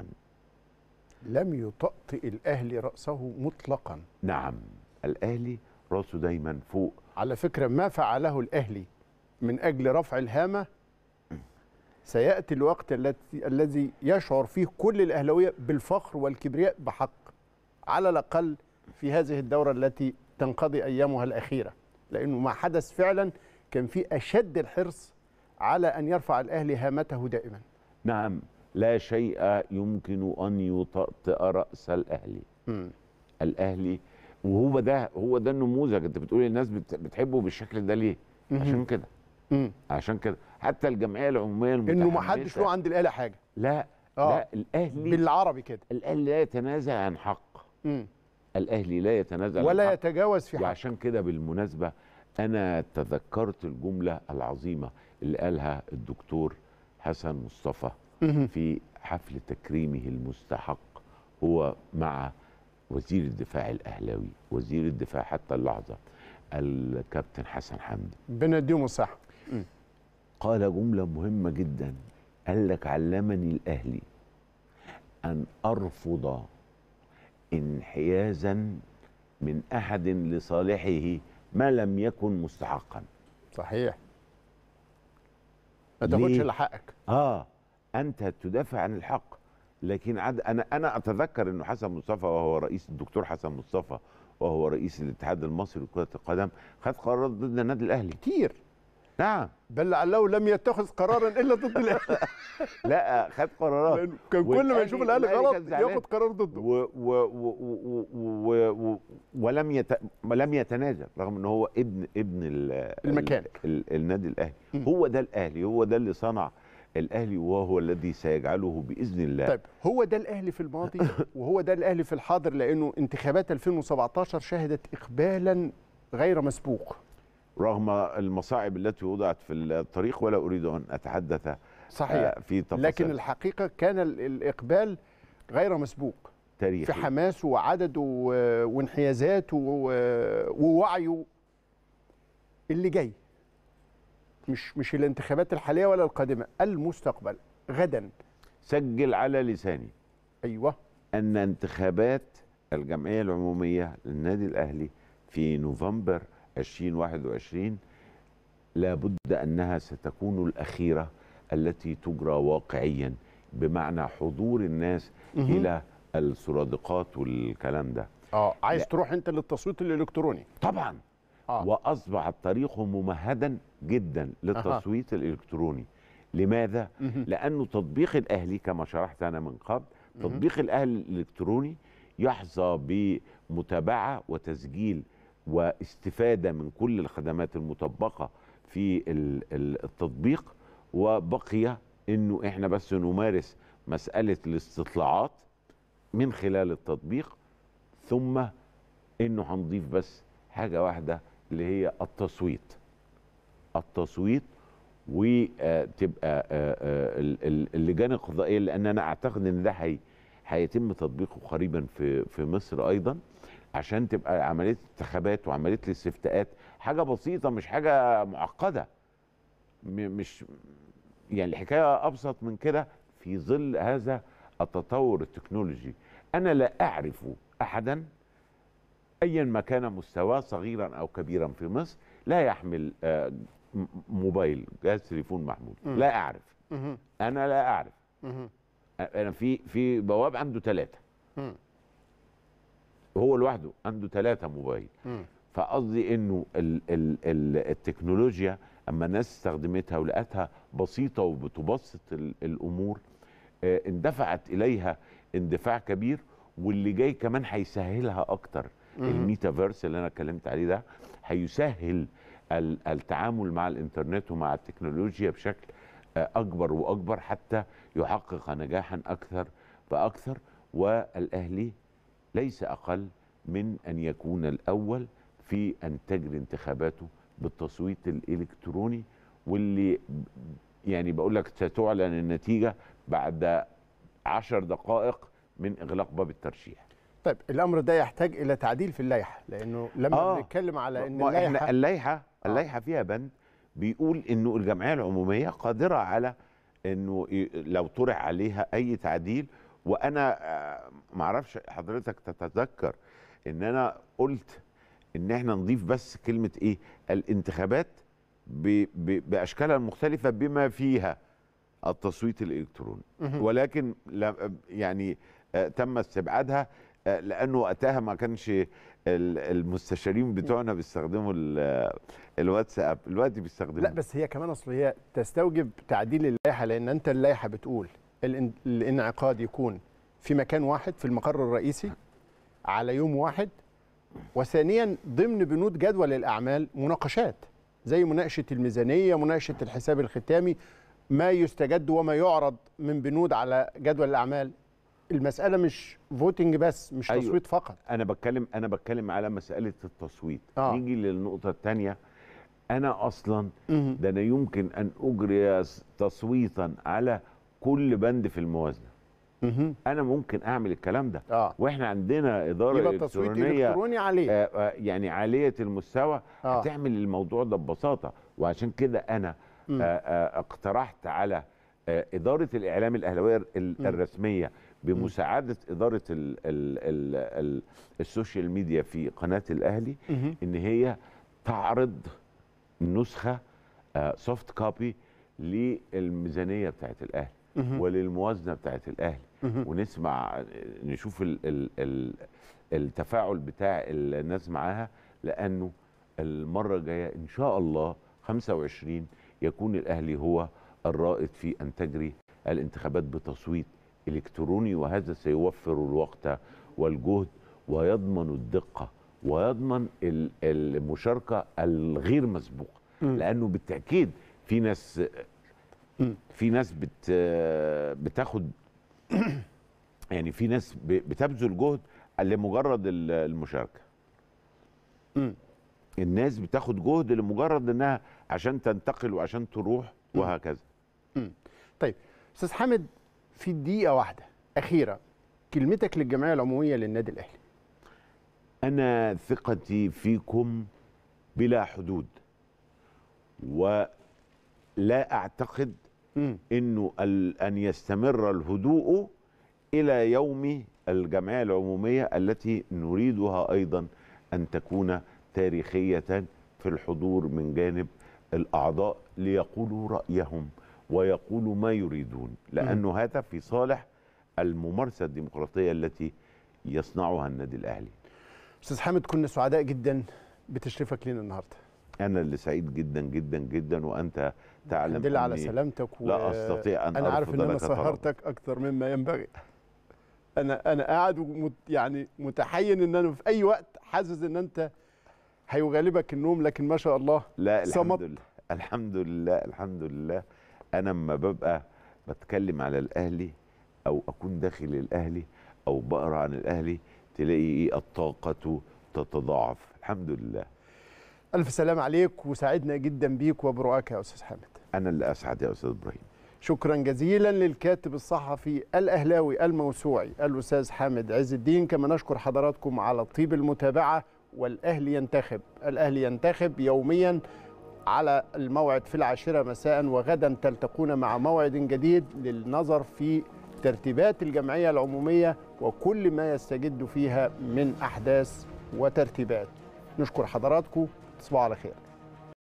لم يطأطئ الاهلي راسه مطلقا نعم الاهلي راسه دايما فوق على فكره ما فعله الاهلي من اجل رفع الهامه سياتي الوقت التي الذي يشعر فيه كل الاهلاويه بالفخر والكبرياء بحق على الاقل في هذه الدوره التي تنقضي ايامها الاخيره لانه ما حدث فعلا كان في اشد الحرص على ان يرفع الاهلي هامته دائما نعم لا شيء يمكن ان يطأطئ راس الاهلي مم. الاهلي وهو ده هو ده النموذج انت بتقول الناس بت- بتحبه بالشكل ده ليه عشان كده مم. عشان كده حتى الجمعيه العموميه انه ما حدش المتحمسة- له عند الاله حاجه لا آه. لا الاهلي بالعربي كده الاهلي لا يتنازل عن حق مم. الاهلي لا يتنازل ولا عن حق يتجاوز في حق وعشان كده بالمناسبه انا تذكرت الجمله العظيمه اللي قالها الدكتور حسن مصطفى مهم. في حفل تكريمه المستحق هو مع وزير الدفاع الاهلاوي وزير الدفاع حتى اللحظه الكابتن حسن حمدي بنديهم الصحه قال جملة مهمة جدا قال لك علمني الأهلي أن أرفض انحيازا من أحد لصالحه ما لم يكن مستحقا صحيح ما تاخدش ليه؟ الا حقك آه أنت تدافع عن الحق لكن عد أنا أنا أتذكر أنه حسن مصطفى وهو رئيس الدكتور حسن مصطفى وهو رئيس الاتحاد المصري لكرة القدم خد قرارات ضد النادي الأهلي كتير نعم بل لعله لم يتخذ قرارا الا ضد الاهلي لا خد قرارات لأنه كان كل ما يشوف والأهلي- الاهلي الأهلي غلط كان زعلان. ياخد قرار ضده و و و و و و ولم يت... ولم يتنازل رغم ان هو ابن ابن ال... المكان. ال... ال... النادي الاهلي مم. هو ده الاهلي هو ده اللي صنع الاهلي وهو الذي سيجعله باذن الله طيب هو ده الاهلي في الماضي وهو ده الاهلي في الحاضر لانه انتخابات 2017 شهدت اقبالا غير مسبوق رغم المصاعب التي وضعت في الطريق ولا اريد ان اتحدث صحيح آه، في تفاصيل لكن الحقيقه كان ال- الاقبال غير مسبوق تاريخي في حماسه وعدده و- وانحيازاته و- ووعيه اللي جاي مش مش الانتخابات الحاليه ولا القادمه المستقبل غدا سجل على لساني ايوه ان انتخابات الجمعيه العموميه للنادي الاهلي في نوفمبر 2021 لابد انها ستكون الاخيره التي تجرى واقعيا بمعنى حضور الناس مهم. الى السرادقات والكلام ده اه عايز لا. تروح انت للتصويت الالكتروني طبعا اه واصبح الطريق ممهدا جدا للتصويت الالكتروني لماذا مهم. لانه تطبيق الاهلي كما شرحت انا من قبل تطبيق الاهلي الالكتروني يحظى بمتابعه وتسجيل واستفاده من كل الخدمات المطبقه في ال- ال- التطبيق وبقي انه احنا بس نمارس مساله الاستطلاعات من خلال التطبيق ثم انه هنضيف بس حاجه واحده اللي هي التصويت التصويت وتبقى اللجان القضائيه لان انا اعتقد ان ده هي هيتم تطبيقه قريبا في في مصر ايضا عشان تبقى عمليه الانتخابات وعمليه الاستفتاءات حاجه بسيطه مش حاجه معقده م- مش يعني الحكايه ابسط من كده في ظل هذا التطور التكنولوجي انا لا اعرف احدا ايا ما كان مستواه صغيرا او كبيرا في مصر لا يحمل آه، م- موبايل جهاز تليفون محمول مم. لا اعرف مهم. انا لا اعرف مهم. انا في في بواب عنده ثلاثه مم. هو لوحده عنده ثلاثه موبايل مم. فقصدي انه ال ال ال التكنولوجيا اما الناس استخدمتها ولقتها بسيطه وبتبسط ال الامور آه، اندفعت اليها اندفاع كبير واللي جاي كمان هيسهلها اكتر مهم. الميتافيرس اللي انا اتكلمت عليه ده هيسهل ال- التعامل مع الانترنت ومع التكنولوجيا بشكل آه، اكبر واكبر حتى يحقق نجاحا اكثر فاكثر والاهلي ليس اقل من ان يكون الاول في ان تجري انتخاباته بالتصويت الالكتروني واللي يعني بقول لك ستعلن النتيجه بعد عشر دقائق من اغلاق باب الترشيح طيب الامر ده يحتاج الى تعديل في اللائحه لانه لما آه. بنتكلم على ان ما احنا اللائحه اللائحه اللائحه فيها بند بيقول انه الجمعيه العموميه قادره على انه ي- لو طرح عليها اي تعديل وانا آه، معرفش حضرتك تتذكر ان انا قلت ان احنا نضيف بس كلمه ايه الانتخابات ب ب باشكالها المختلفه بما فيها التصويت الالكتروني مهم. ولكن لم- يعني آه، تم استبعادها آه، لانه وقتها ما كانش ال- المستشارين بتوعنا بيستخدموا ال- الواتساب دلوقتي بيستخدموا لا بس هي كمان اصل هي تستوجب تعديل اللائحه لان انت اللائحه بتقول الان- الانعقاد يكون في مكان واحد في المقر الرئيسي على يوم واحد وثانيا ضمن بنود جدول الاعمال مناقشات زي مناقشه الميزانيه مناقشه الحساب الختامي ما يستجد وما يعرض من بنود على جدول الاعمال المساله مش فوتنج بس مش أيوة. تصويت فقط انا بتكلم انا بتكلم على مساله التصويت آه. نيجي للنقطه الثانيه انا اصلا مهم. ده انا يمكن ان اجري س- تصويتا على كل بند في الموازنه مهم. انا ممكن اعمل الكلام ده اه واحنا عندنا اداره يبقى التصويت الكترونيه الالكتروني عليه آه، آه، يعني عاليه المستوى آه. هتعمل الموضوع ده ببساطه وعشان كده انا مم. آه، آه، اقترحت على آه، اداره الاعلام الاهلاويه ال- مم. الرسميه بمساعده اداره ال ال ال ال السوشيال ميديا في قناه الاهلي مهم. ان هي تعرض نسخه سوفت كوبي للميزانيه بتاعت الاهلي مهم. وللموازنه بتاعت الاهلي مهم. ونسمع نشوف ال ال ال التفاعل بتاع الناس معاها لانه المره الجايه ان شاء الله 25 يكون الاهلي هو الرائد في ان تجري الانتخابات بتصويت الكتروني وهذا سيوفر الوقت والجهد ويضمن الدقه ويضمن ال- المشاركه الغير مسبوقه مم. لانه بالتاكيد في ناس مم. في ناس بت بتاخد يعني في ناس ب- بتبذل جهد لمجرد ال- المشاركه مم. الناس بتاخد جهد لمجرد انها عشان تنتقل وعشان تروح مم. وهكذا طيب استاذ حامد في دقيقه واحده اخيره كلمتك للجمعيه العموميه للنادي الاهلي انا ثقتي فيكم بلا حدود ولا اعتقد مم. انه ال- ان يستمر الهدوء الى يوم الجمعيه العموميه التي نريدها ايضا ان تكون تاريخيه في الحضور من جانب الاعضاء ليقولوا رايهم ويقولوا ما يريدون لانه هذا في صالح الممارسه الديمقراطيه التي يصنعها النادي الاهلي استاذ حامد كنا سعداء جدا بتشريفك لنا النهارده انا اللي سعيد جدا جدا جدا وانت تعلم الحمد لله على أني سلامتك لا استطيع ان انا عارف أرفض ان انا لك طلب. سهرتك اكتر مما ينبغي انا انا قاعد ومت يعني متحين ان انا في اي وقت حاسس ان انت هيغالبك النوم لكن ما شاء الله لا صمت. الحمد لله الحمد لله الحمد لله انا لما ببقى بتكلم على الاهلي او اكون داخل الاهلي او بقرا عن الاهلي تلاقي ايه الطاقه تتضاعف الحمد لله الف سلام عليك وسعدنا جدا بيك وبرؤاك يا استاذ حامد انا اللي اسعد يا استاذ ابراهيم شكرا جزيلا للكاتب الصحفي الاهلاوي الموسوعي الاستاذ حامد عز الدين كما نشكر حضراتكم على طيب المتابعه والاهلي ينتخب الاهلي ينتخب يوميا على الموعد في العاشره مساء وغدا تلتقون مع موعد جديد للنظر في ترتيبات الجمعيه العموميه وكل ما يستجد فيها من احداث وترتيبات نشكر حضراتكم تصبحوا على خير